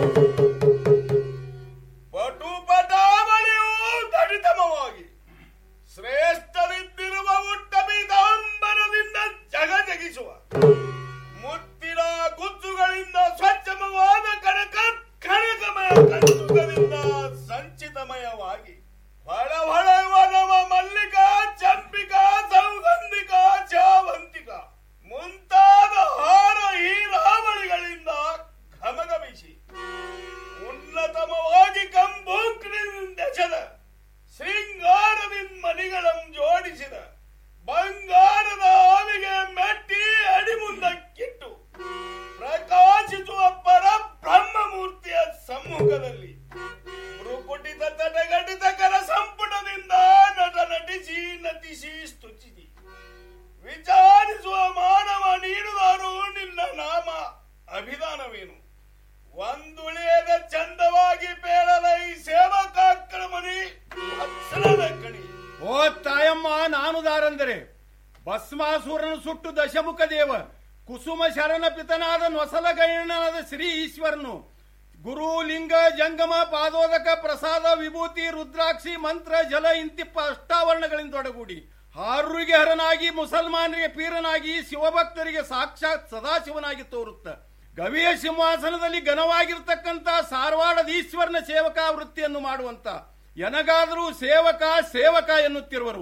ಪಟು ಪಟಾವಳಿಯು ದಡಿತಮವಾಗಿ ಶ್ರೇಷ್ಠವಿದ್ದಿರುವ ಉಟ್ಟ ಪೀತಾಂಬರದಿಂದ ಜಗ ಜಗಿಸುವ ಮುತ್ತಿನ ಗುಜ್ಜುಗಳಿಂದ ಸ್ವಚ್ಛಮವಾದ ಕನಕ ಕನಕಮಯ ಕಂಚುಕದಿಂದ ಸಂಚಿತಮಯವಾಗಿ ಹೊಳ ಹೊಳೆಯುವ ನವ ಮಲ್ಲಿಕ ಚಂಪಿಕ ಸೌಗಂಧಿಕ ಚಾವಂತಿಕ ಮುಂತಾದ ಹಾರ ಹೀರಾವಳಿಗಳಿಂದ ಘಮಘಮಿಸಿ ಉನ್ನತಮವಾಗಿ ಕಂಬೂಕ್ರಿನಿಂದ ಎಸೆದ ಶೃಂಗಾರವಿನ್ ಮಣಿಗಳಂ ಜೋಡಿಸಿದ ಬಂಗಾರದ ಆವಿಗೆ ಮೆಟ್ಟಿ ಅಡಿಮುಂದಕ್ಕಿಟ್ಟು ಪ್ರಕಾಶಿಸುವ ಪರ ಬ್ರಹ್ಮಮೂರ್ತಿಯ ಸಮ್ಮುಖದಲ್ಲಿ ಭ್ರುಕುಟಿತ ತಟಗಟಿತ ಕರ ಸಂಪುಟದಿಂದ ನಟ ನಟಿಸಿ ನಟಿಸಿ ಸ್ತುತಿಸಿ ವಿಚಾರಿಸುವ ಮಾನವ ನೀಡುವರು ನಿನ್ನ ನಾಮ ಅಭಿಧಾನವೇನು ಒಂದುಳಿಯದ ಚಂದವಾಗಿ ಪೇಳಲೈ ಸೇವಕಾಕ್ಕಳ ಮನಿ ವತ್ಸಲದ ಕಣಿ ಓ ತಾಯಮ್ಮ ನಾನು ದಾರಂದರೆ ಭಸ್ಮಾಸುರನು ಸುಟ್ಟು ದಶಮುಖ ದೇವ ಕುಸುಮ ಶರಣ ಪಿತನಾದ ನೊಸಲಗೈಣನಾದ ಶ್ರೀ ಈಶ್ವರನು ಗುರು ಲಿಂಗ ಜಂಗಮ ಪಾದೋದಕ ಪ್ರಸಾದ ವಿಭೂತಿ ರುದ್ರಾಕ್ಷಿ ಮಂತ್ರ ಜಲ ಇಂತಿಪ್ಪ ಅಷ್ಟಾವರಣಗಳಿಂದ ಒಡಗೂಡಿ ಹಾರುರಿಗೆ ಹರನಾಗಿ ಮುಸಲ್ಮಾನರಿಗೆ ಪೀರನಾಗಿ ಶಿವಭಕ್ತರಿಗೆ ಸಾಕ್ಷಾತ್ ಸದಾಶಿವನಾಗಿ ತೋರುತ್ತ ಗವಿಯ ಸಿಂಹಾಸನದಲ್ಲಿ ಘನವಾಗಿರ್ತಕ್ಕಂಥ ಸಾರವಾಡದ ಈಶ್ವರನ ಸೇವಕ ವೃತ್ತಿಯನ್ನು ಮಾಡುವಂತ ಎನಗಾದರೂ ಸೇವಕ ಸೇವಕ ಎನ್ನುತ್ತಿರುವರು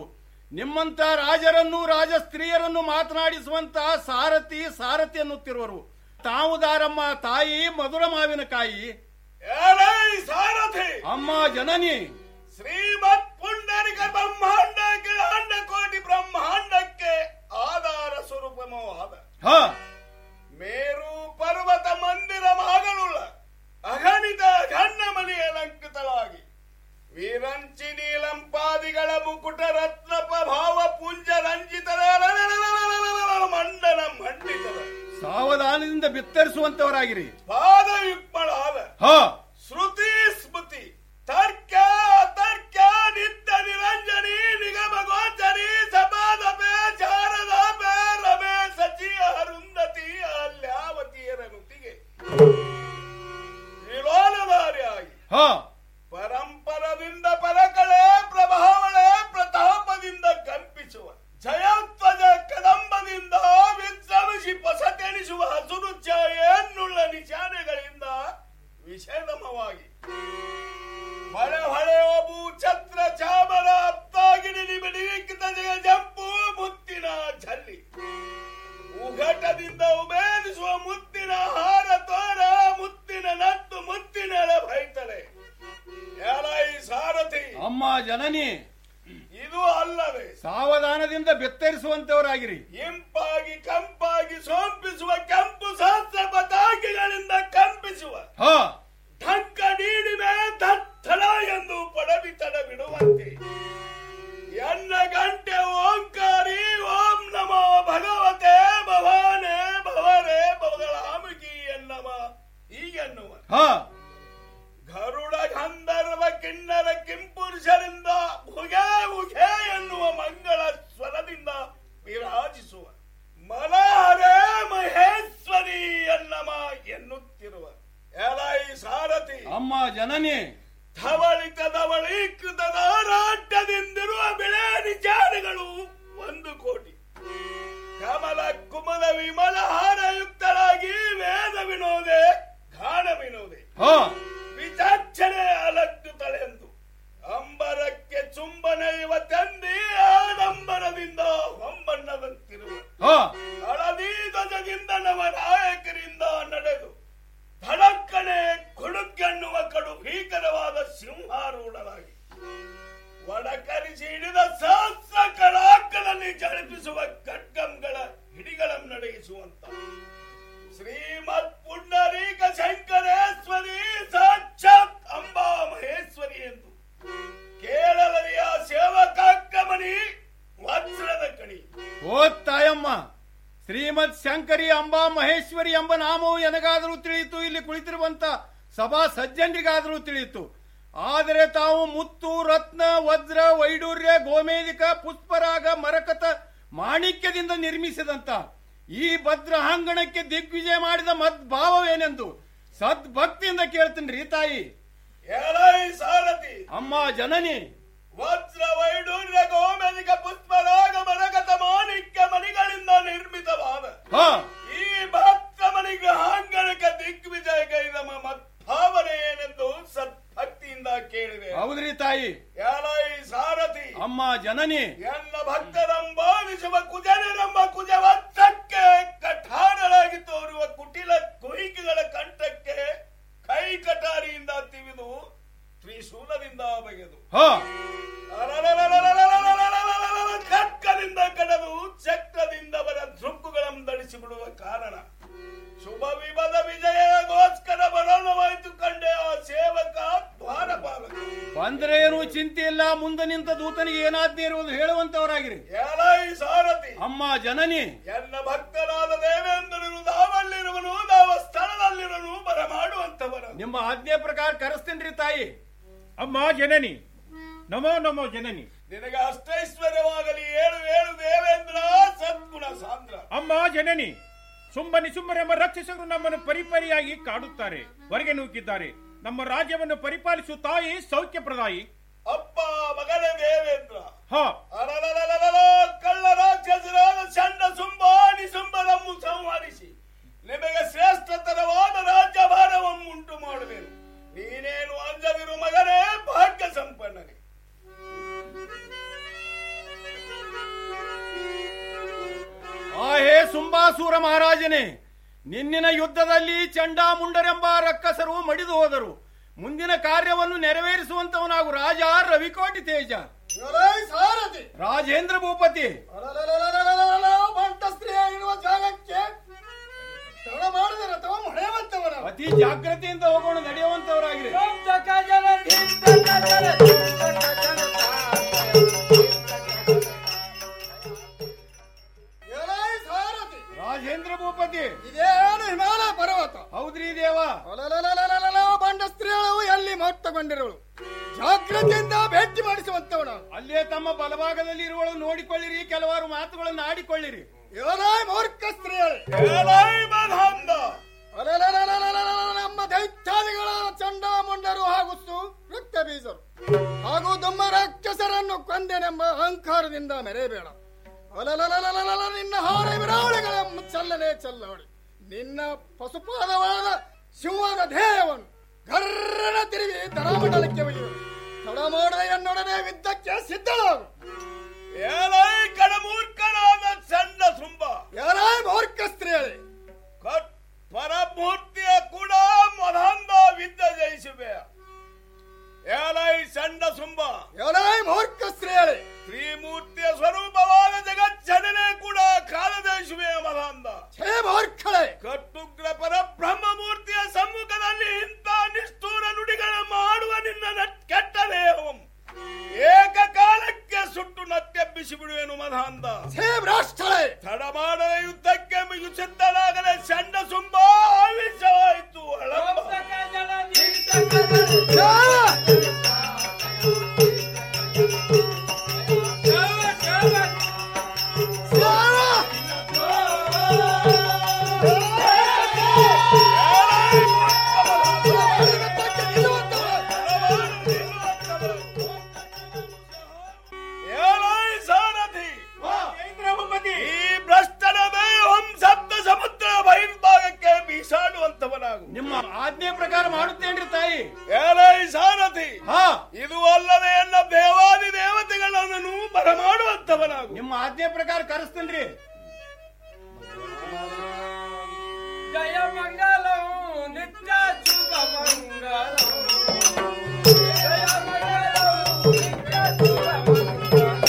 ನಿಮ್ಮಂತ ರಾಜರನ್ನು ರಾಜ ಸ್ತ್ರೀಯರನ್ನು ಮಾತನಾಡಿಸುವಂತಹ ಸಾರಥಿ ಸಾರಥಿ ಅನ್ನುತ್ತಿರುವರು ತಾವು ದಾರಮ್ಮ ತಾಯಿ ಮಧುರ ಮಾವಿನಕಾಯಿ ಸಾರಥಿ ಅಮ್ಮ ಜನನಿ ಶ್ರೀಮತ್ ಪುಂಡರಿಕ ಬ್ರಹ್ಮಾಂಡ ಕಿಳಾಂಡ ಕೋಟಿ ಬ್ರಹ್ಮಾಂಡಕ್ಕೆ ಆಧಾರ ಸ್ವರೂಪವಾದ ಹ ಮೇರು ಪರ್ವತ ಮಂದಿರ ಮಗಳುಳ್ಳ ಅಗಣಿತ ಘನ್ನಮಣಿ ಅಲಂಕೃತಳಾಗಿ ವೀರಂಚಿ ನೀಲಂಪಾದಿಗಳ ಮುಕುಟ ರತ್ನ ಪ್ರಭಾವ ಪುಂಜ ರಂಜಿತದ ಮಂಡನ ಮಂಡಿತದ ಸಾವಧಾನದಿಂದ ಬಿತ್ತರಿಸುವಂತವರಾಗಿರಿ ಪಾದಯುಕ್ಮಳಾದ ಹ ಶ್ರುತಿ ಸ್ಮೃತಿ ತರ್ಕ ತರ್ಕ ನಿತ್ಯ ನಿರಂಜನಿ ನಿಗಮ ಗೋಚರಿ ಸಪಾದಪೆ ಶಾರದಾಪೆ ರಮೆ ಸಚಿ ಅರುಂಧತಿ ಅಲ್ಯಾವತಿಯರ ನುತಿಗೆ ವಿಲೋಲಧಾರಿಯಾಗಿ ಹ ಪರಂಪರದಿಂದ ಪರಕಳೆ ಪ್ರಭಾವಳೆ ಪ್ರತಾಪದಿಂದ ಕಂಪಿಸುವ ಜಯಧ್ವಜ ಕದಂಬದಿಂದ ವಿಶ್ರಮಿಸಿ ಪಸತೆನಿಸುವ ಹಸುರು ಛಾಯೆನ್ನುಳ್ಳ ನಿಶಾನೆಗಳಿಂದ ವಿಷೇದಮವಾಗಿ ಹೊಳೆ ಹೊಳೆಯೋ ಭೂಛತ್ರ ಚಾಮರ ಅಪ್ತಾಗಿನಿ ನಿಮಿಡಿಕ್ಕಿತ ಜಂಪು ಮುತ್ತಿನ ಝಲ್ಲಿ ಉಘಟದಿಂದ ಉಮೇದಿಸುವ ಮುತ್ತಿನ ಹಾರ ತೋರ ಮುತ್ತಿನ ನತ್ತು ಮುತ್ತಿನ ಭೈತಲೆ ಎಲೈ ಸಾರಥಿ ಅಮ್ಮ ಜನನಿ ಇದು ಅಲ್ಲವೇ ಸಾವಧಾನದಿಂದ ಬೆತ್ತರಿಸುವಂತವರಾಗಿರಿ ಇಂಪಾಗಿ ಕಂಪಾಗಿ ಸೋಂಪಿಸುವ ಕೆಂಪು ಸಹಸ್ರ ಪತಾಕಿಗಳಿಂದ ಕಂಪಿಸುವ ಹ ಢಂಕ ನೀಡಿಮೆ ದತ್ತಳ ಎಂದು ಪಡವಿ ತಡ ಬಿಡುವಂತೆ ಎನ್ನ ಗಂಟೆ ಓಂಕಾರಿ ಓಂ ನಮೋ ಭಗವತೆ ಭವಾನೆ ಭವರೆ ಬದಲಾಮುಗಿ ಎನ್ನಮ ಹೀಗೆನ್ನುವ ಹ ಗರುಡ ಗಂಧರ್ವ ಕಿನ್ನರ ಕಿಂಪುರುಷರಿಂದ ಉಗೆ ಉಗೆ ಎನ್ನುವ ಮಂಗಳ ಸ್ವರದಿಂದ ವಿರಾಜಿಸುವ ಮಲಹರೆ ಮಹೇಶ್ವರಿ ಎನ್ನಮ ಎನ್ನುತ್ತಿರುವ ಎಲೈ ಸಾರಥಿ ಅಮ್ಮ ಜನನಿ ಧವಳಿತ ಧವಳೀಕೃತದ ರಾಟ್ಯದಿಂದಿರುವ ಬೆಳೆ ನಿಜಾನಗಳು ಒಂದು ಕೋಟಿ ಕಮಲ ಕುಮಲ ವಿಮಲ ಹಾರಯುಕ್ತರಾಗಿ ವೇದ ವಿನೋದೆ ಗಾನ ವಿನೋದೆ ಹ ವಿಚಾಕ್ಷಣೆ ಅಲಕ್ಕುತ್ತಳೆಂದು ಅಂಬರಕ್ಕೆ ಚುಂಬನೆಯುವ ತಂದಿ ಆಡಂಬರದಿಂದ ಹೊಂಬಣ್ಣದಂತಿರುವ ಹ ಹಳದಿ ಧ್ವಜದಿಂದ ನವ ನಾಯಕರಿಂದ ನಡೆದು ಧಡಕ್ಕನೆ ಕುಡುಕೆನ್ನುವ ಕಡು ಭೀಕರವಾದ ಸಿಂಹಾರೂಢರಾಗಿ ಒಡಕರಿಸಿ ಹಿಡಿದ ಸಹಸ್ರ ಕಳಾಕಲಲ್ಲಿ ಜಳಿಪಿಸುವ ಖಡ್ಗಂಗಳ ಹಿಡಿಗಳನ್ನು ನಡೆಯಿಸುವಂತ ಶ್ರೀಮತ್ ಪುಂಡರೀಕ ಶಂಕರೇಶ್ವರಿ ಸಾಕ್ಷಾತ್ ಅಂಬಾ ಮಹೇಶ್ವರಿ ಎಂದು ಕೇರಳರಿಯ ಸೇವಕಾಕ್ಕಮಣಿ ವಜ್ರದ ಕಣಿ ಓ ತಾಯಮ್ಮ ಶ್ರೀಮತ್ ಶಂಕರಿ ಅಂಬಾ ಮಹೇಶ್ವರಿ ಎಂಬ ನಾಮವು ಎನಗಾದರೂ ತಿಳಿಯಿತು ಇಲ್ಲಿ ಕುಳಿತಿರುವಂತ ಸಭಾ ಸಜ್ಜನರಿಗಾದರೂ ತಿಳಿಯಿತು ಆದರೆ ತಾವು ಮುತ್ತು ರತ್ನ ವಜ್ರ ವೈಡೂರ್ಯ ಗೋಮೇಧಿಕ ಪುಷ್ಪರಾಗ ಮರಕತ ಮಾಣಿಕ್ಯದಿಂದ ನಿರ್ಮಿಸಿದಂತ ಈ ಭದ್ರಹಾಂಗಣಕ್ಕೆ ದಿಗ್ವಿಜಯ ಮಾಡಿದ ಮದ್ಭಾವವೇನೆಂದು ಸದ್ಭಕ್ತಿಯಿಂದ ಕೇಳ್ತೀನಿ ರೀ ತಾಯಿ ಎಲೈ ಸಾರಥಿ ಅಮ್ಮ ಜನನಿ ವಜ್ರ ವೈಡೂರ್ಯ ಗೋಮೆದಿಕ ಪುಷ್ಪರಾಗ ಮರಗತ ಮಾಣಿಕ್ಯ ಮಣಿಗಳಿಂದ ನಿರ್ಮಿತವಾದ ಹ ಈ ಭಕ್ತ ಮಣಿಗೆ ಹಾಂಗಣಕ ದಿಗ್ವಿಜಯ ಗೈದ ಮದ್ಭಾವನೆ ಏನೆಂದು ಸದ್ಭಕ್ತಿಯಿಂದ ಕೇಳಿವೆ ಹೌದ್ರಿ ತಾಯಿ ಎಲೈ ಸಾರಥಿ ಅಮ್ಮ ಜನನಿ ಎನ್ನ ಭಕ್ತರಂಬಾಲಿಸುವ ಕುಜನರೆಂಬ ಕುಜ ವತ್ಸಕ್ಕೆ ಕಠಾರಳಾಗಿ ತೋರುವ ಕುಟಿಲ ಕುಹಿಕೆಗಳ ಕಂಠಕ್ಕೆ ಕೈ ಕಟಾರಿಯಿಂದ ತಿವಿದು ತ್ರಿಶೂಲದಿಂದ ಬಗೆದು ಹ ಕಕ್ಕದಿಂದ ಕಡದು ಚಕ್ರದಿಂದ ಅವರ ದೃಕ್ಕುಗಳನ್ನು ಧರಿಸಿ ಬಿಡುವ ಕಾರಣ ಶುಭ ವಿಭದ ವಿಜಯಗೋಸ್ಕರ ಬರೋಣವಾಯಿತು ಕಂಡೆ ಆ ಸೇವಕ ದ್ವಾರಪಾಲಕ ಬಂದ್ರೆ ಏನು ಚಿಂತೆ ಇಲ್ಲ ಮುಂದೆ ನಿಂತ ದೂತನಿಗೆ ಏನಾದ್ನೇ ಇರುವುದು ಹೇಳುವಂತವರಾಗಿರಿ ಎಲೈ ಸಾರಥಿ ಅಮ್ಮ ಜನನಿ ಎನ್ನ ಭಕ್ತನಾದ ದೇವೇಂದ್ರನು ನಾವಲ್ಲಿರುವನು ನಾವ ಸ್ಥಳದಲ್ಲಿರುವನು ಬರಮಾಡುವಂತವರ ನಿಮ್ಮ ಆಜ್ಞೆ ಪ್ರಕಾರ ಕರೆಸ್ತೇನ್ರಿ ತಾಯಿ ಅಮ್ಮ ಜನನಿ ನಮೋ ನಮೋ ಜನನಿ ನಿನಗೆ ಅಷ್ಟೈಶ್ವರ್ಯವಾಗಲಿ ಏಳು ಏಳು ದೇವೇಂದ್ರ ಸದ್ಗುಣ ಸಾಂದ್ರ ಅಮ್ಮ ಜನನಿ ಸುಂಬ ನಿಸುಂಬರೆಂಬ ರಕ್ಷಸರು ನಮ್ಮನ್ನು ಪರಿಪರಿಯಾಗಿ ಕಾಡುತ್ತಾರೆ ಹೊರಗೆ ನೂಕಿದ್ದಾರೆ ನಮ್ಮ ರಾಜ್ಯವನ್ನು ಪರಿಪಾಲಿಸುವ ತಾಯಿ ಸೌಖ್ಯ ಪ್ರದಾಯಿ ಅಪ್ಪ ಮಗನೇ ದೇವೇಂದ್ರ ಹ ಅರರರರರರ, ಕಳ್ಳ ರಾಕ್ಷಸರಾದ ಚಂಡ ಸುಂಬ ನಿಸುಂಬರನ್ನು ಸಂಹರಿಸಿ ನಿಮಗೆ ಶ್ರೇಷ್ಠತರವಾದ ರಾಜ್ಯಭಾರವನ್ನು ಉಂಟು ಮಾಡುವೆನು ನೀನೇನು ಅಂಜದಿರು ಮಗನೇ ಭಾಗ್ಯ ಸಂಪನ್ನನೇ ಶುಂಭಾಸೂರ ಮಹಾರಾಜನೇ ನಿನ್ನಿನ ಯುದ್ಧದಲ್ಲಿ ಚಂಡಾಮುಂಡರೆಂಬ ರಕ್ಕಸರು ಮಡಿದು ಹೋದರು ಮುಂದಿನ ಕಾರ್ಯವನ್ನು ನೆರವೇರಿಸುವಂತವನಾಗು ರಾಜ ರವಿಕೋಟಿ ತೇಜ ಸಾರಥಿ ರಾಜೇಂದ್ರ ಭೂಪತಿ ಬಂಟ ಸ್ತ್ರೀ ಇರುವ ಜಾಗಕ್ಕೆ ತಡ ಮಾಡಿದ ರಥವ ಹೊಡೆಯುವಂತವನ ಅತಿ ಜಾಗ್ರತೆಯಿಂದ ಹೋಗೋಣ ನಡೆಯುವಂತವರಾಗಿರಿ ಎಲೈ ಸಾರಥಿ ರಾಜೇಂದ್ರ ಭೂಪತಿ ಇದೇನು ಹಿಮಾಲಯ ಪರ್ವತ ಹೌದ್ರಿ ದೇವ ಅಲಲಲಲಲಲಲ, ಬಂಡ ಸ್ತ್ರೀಗಳು ಎಲ್ಲಿ ಮಹತ್ವಗೊಂಡಿರುವಳು ಜಾಗ್ರತೆಯಿಂದ ಭೇಟಿ ಮಾಡಿಸುವಂತವನ ಅಲ್ಲೇ ತಮ್ಮ ಬಲಭಾಗದಲ್ಲಿ ಇರುವಳು ನೋಡಿಕೊಳ್ಳಿರಿ ಕೆಲವಾರು ಮಾತುಗಳನ್ನು ಆಡಿಕೊಳ್ಳಿರಿ ಎಲೈ ಮೂರ್ಖ ಸ್ತ್ರೀಯಳೆ ಅಲಲಲಲಲಲಲ, ನಮ್ಮ ದೈತ್ಯಾದಿಗಳ ಚಂಡಾಮುಂಡರು ಹಾಗೂ ವೃತ್ತ ಬೀಜರು ಹಾಗೂ ದುಮ್ಮ ರಾಕ್ಷಸರನ್ನು ಕೊಂದೆನೆಂಬ ಅಹಂಕಾರದಿಂದ ಮೆರೆಯಬೇಡ ಅಲಲಲಲಲಲ, ನಿನ್ನ ಹಾರ ವಿರಾಳಿಗಳ ಚಲ್ಲನೆ ಚಲ್ಲವಳಿ ನಿನ್ನ ಪಶುಪಾದವಾದ ಸಿಂಹದ ಧ್ಯೇಯವನ್ನು ಗರ್ರನ ತಿರುಗಿ ದರಾಮಂಡಲಕ್ಕೆ ಒಯ್ಯುವರು ತಡ ಮಾಡದೆ ಎನ್ನೊಡನೆ ಯುದ್ಧಕ್ಕೆ ಸಿದ್ಧಳಾಗು ಏಲೈ ಕಡಮೂರ್ಖನಾದ ಸಣ್ಣ ಸುಂಬ ಯಾರೇ ಮೂರ್ಖ ಸ್ತ್ರೀಯಳೆ ಕಟ್ ಪರಮೂರ್ತಿಯ ಕೂಡ ಮದಾಂಧ ವಿದ್ದ ಜಯಿಸುವೆ ಏಲೈ ಸಣ್ಣ ಸುಂಬ ಯಾರೇ ಮೂರ್ಖ ಸ್ತ್ರೀಯಳೆ ತ್ರಿಮೂರ್ತಿಯ ಸ್ವರೂಪವಾದ ಜಗಜ್ಜನನೆ ಕೂಡ ಕಾಲದೇಶುವೆ ಮದಾಂಧ ಛೇ ಮೂರ್ಖಳೆ ಕಟ್ಟುಗ್ರ ಪರ ಬ್ರಹ್ಮಮೂರ್ತಿಯ ಸಮ್ಮುಖದಲ್ಲಿ ಇಂಥ ನಿಷ್ಠೂರ ನುಡಿಗಳ ಮಾಡುವ ನಿನ್ನ ನಟ್- ಕೆಟ್ಟ ದೇಹಂ ಏಕಕಾಲಕ್ಕೆ ಸುಟ್ಟು ನತ್ಯಬ್ಬಿಸಿ ಬಿಡುವೆನು ಮದಾಂಧ ಛೇ ಭ್ರಷ್ಟಳೆ ತಡ ಮಾಡದ ಯುದ್ಧಕ್ಕೆ ಸಿದ್ಧನಾಗದೆ ಸಣ್ಣ ಸುಂಬ ಆವಿಷವಾಯಿತು ಏನಾಯ್ ಸಾರಥಿ ಈ ಭ್ರಷ್ಟನ ದೇಹಂ ಸಪ್ತ ಸಮುದ್ರ ಬಹಿರ್ಭಾಗಕ್ಕೆ ಬೀಸಾಡುವಂತವನಾಗು ನಿಮ್ಮ ಆಜ್ಞೆ ಪ್ರಕಾರ ಮಾಡುತ್ತೇನ್ರಿ ತಾಯಿ ಏಲೈ ಸಾರಥಿ ಹಾ ಇದು ಅಲ್ಲದೆ ಎಲ್ಲ ದೇವಾದಿ ದೇವತೆಗಳನ್ನು ಬರಮಾಡುವಂತವನಾಗು ನಿಮ್ಮ ಆಜ್ಞೆ ಪ್ರಕಾರ ಕರೆಸ್ತೇನ್ರಿ ಜಯ ಮಂಗಲಂ ನಿತ್ಯ ಶುಭ ಮಂಗಲಂ ಜಯ ಮಂಗಲಂ ನಿತ್ಯ ಶುಭ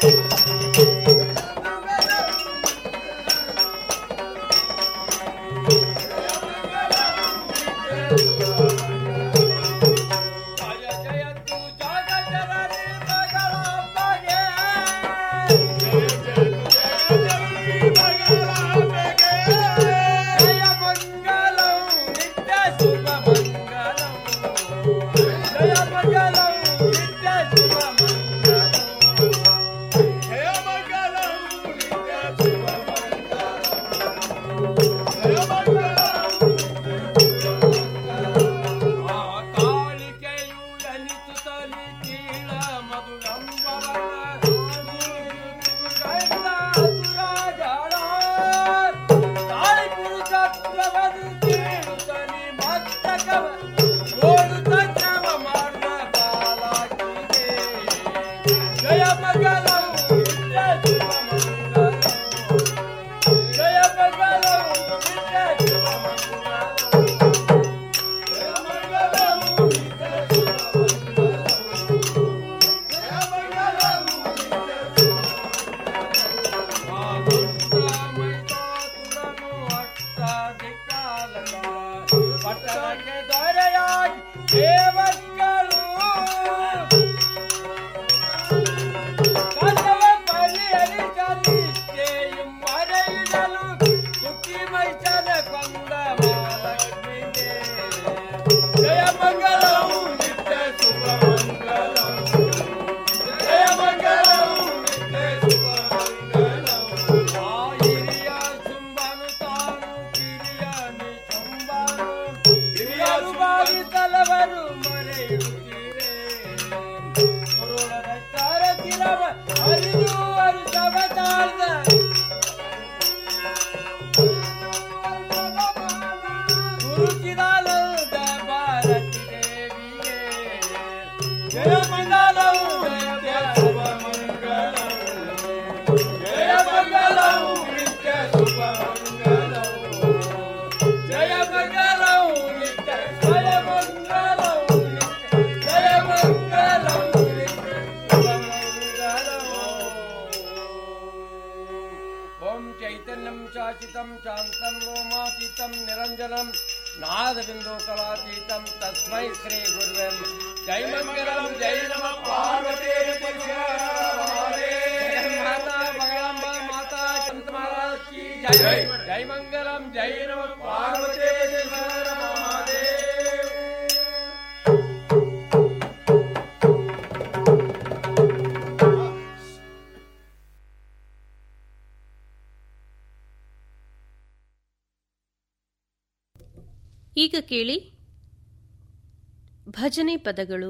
ಜಯ ಜಯ ತು ಜಗ ಜನನಿ ಮಗಳಂಬಗೆ ಜಯ ಮಂಗಲಂ ನಿತ್ಯ ಶುಭ ಮಂಗಲಂ ಜಯ ಮಂಗಲಂ ನಿತ್ಯ ಶುಭ ಮಂಗಲಂ ಜಯ ಮಂಗಲಂ ನಿತ್ಯ ಶುಭ ಜಯ ಕಾಳಿಕೆಯು ಎನಿಸುತ್ತಲಿ ಕೀಳ ಮಧುರಂಬರ ತಾಳಿ ಪುರುಷತ್ವವನ್ನು ಕೇಳುತ್ತಲಿ ಮಸ್ತಕವ ಓಡುತ್ತ ಕ್ರಮ ಮಾಡುವ ಬಾಲಾಕಿಗೆ ಜಯ ಮಗಲವು ನಿತ್ಯ ಶುಭ ಮಂಗಲಂ ಜಯ ಮಗಲವು ನಿತ್ಯ ಶುಭ ಮಂಗಲಂ ಪಟ್ಟಣಕ್ಕೆ ದೊರೆಯಾಗಿ ದೇವಗಳು ಕಸವ ಪರಿಹರಿಸಲಿದ್ದೇಯು ಮರೆಯಿಡಲು ಸುಖಿ ಮೈಸನ ಕೊಂದ ಮಹಾಲಕ್ಷ್ಮಿಗೆ ಜಯ ಮಂಗಲವು ನಿತ್ಯ ಶುಭ ಮಂಗಲಂ ಜಯ ಮಂಗಲವು ನಿತ್ಯ ಶುಭ ಮಂಗಲಂ ಆ ಹಿರಿಯ ಸುಂಬನು ತಾನು ಕಿರಿಯ ನಿಶುಂಬನು ಹಿರಿಯರು ಭಾವಿಸಲವರು ಮರೆಯುತ್ತೀರೆ ಕುರುಡರ ತಾರತಿರವ ಹರಿದು ಹರಿಸವ ತಾಳ್ದ ಗುರುಚಿದಾಲದ ಭಾರತಿ ದೇವಿಗೆ ಜಯ ಮಂಗಲವು ಜಯ ಶುಭ ಮಂಗಲವು ಜಯ ಮಂಗಲವು ನಿತ್ಯ ಶುಭ ಮಂಗಲ ನಾದಬಿಂದು ಕಲಾತೀತಂ ತಸ್ಮೈ ಶ್ರೀ ಗುರುವೆ ಜೈ ಮಂಗಲಂ ಜೈ ನಮ ಪಾರ್ವತಿ ಮಾತಾ ಭಗವಾಂಬ ಮಾತಾ ಸಂತ ಮಹಾರಾಜ್ ಕಿ ಜೈ ಜೈ ಮಂಗಲಂ ಜೈ ನಮ ಪಾರ್ವತಿ ಈಗ ಕೇಳಿ ಭಜನೆ ಪದಗಳು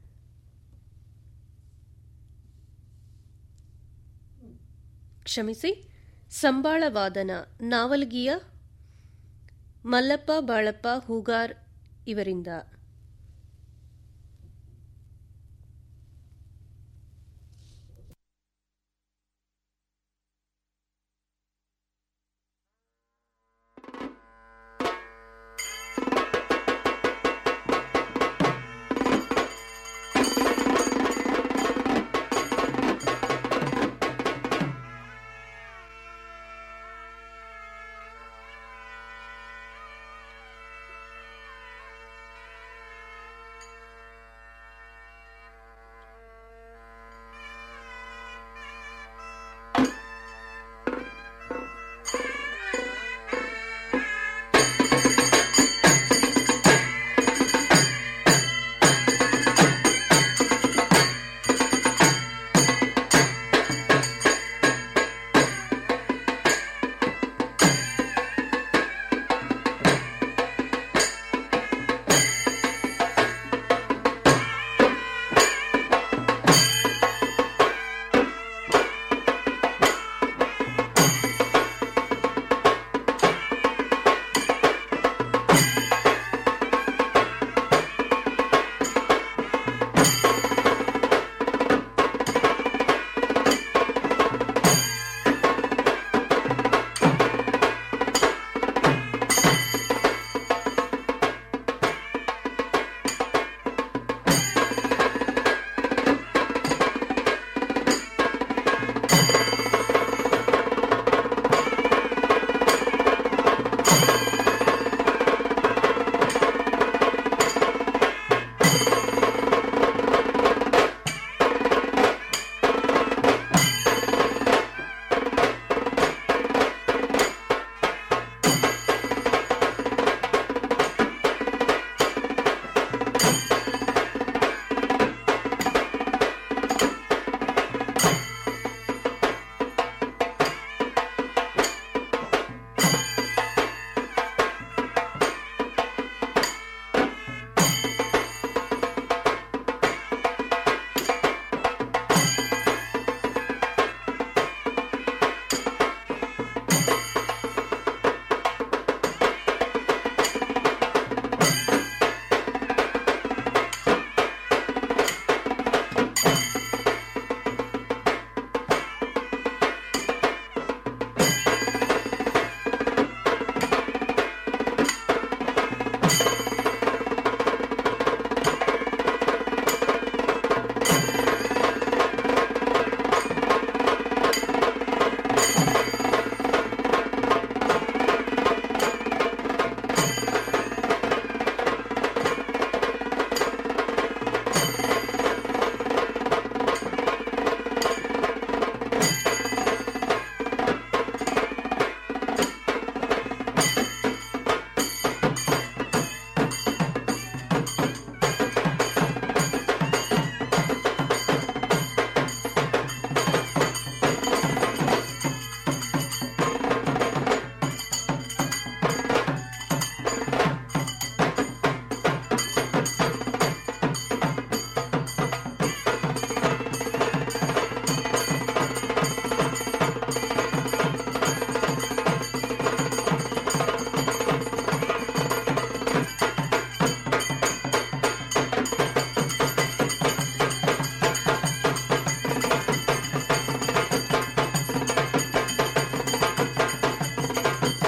ಕ್ಷಮಿಸಿ ಸಂಬಾಳ ವಾದನ ನಾವಲ್ಗಿಯ ಮಲ್ಲಪ್ಪ ಬಾಳಪ್ಪ ಹೂಗಾರ್ ಇವರಿಂದ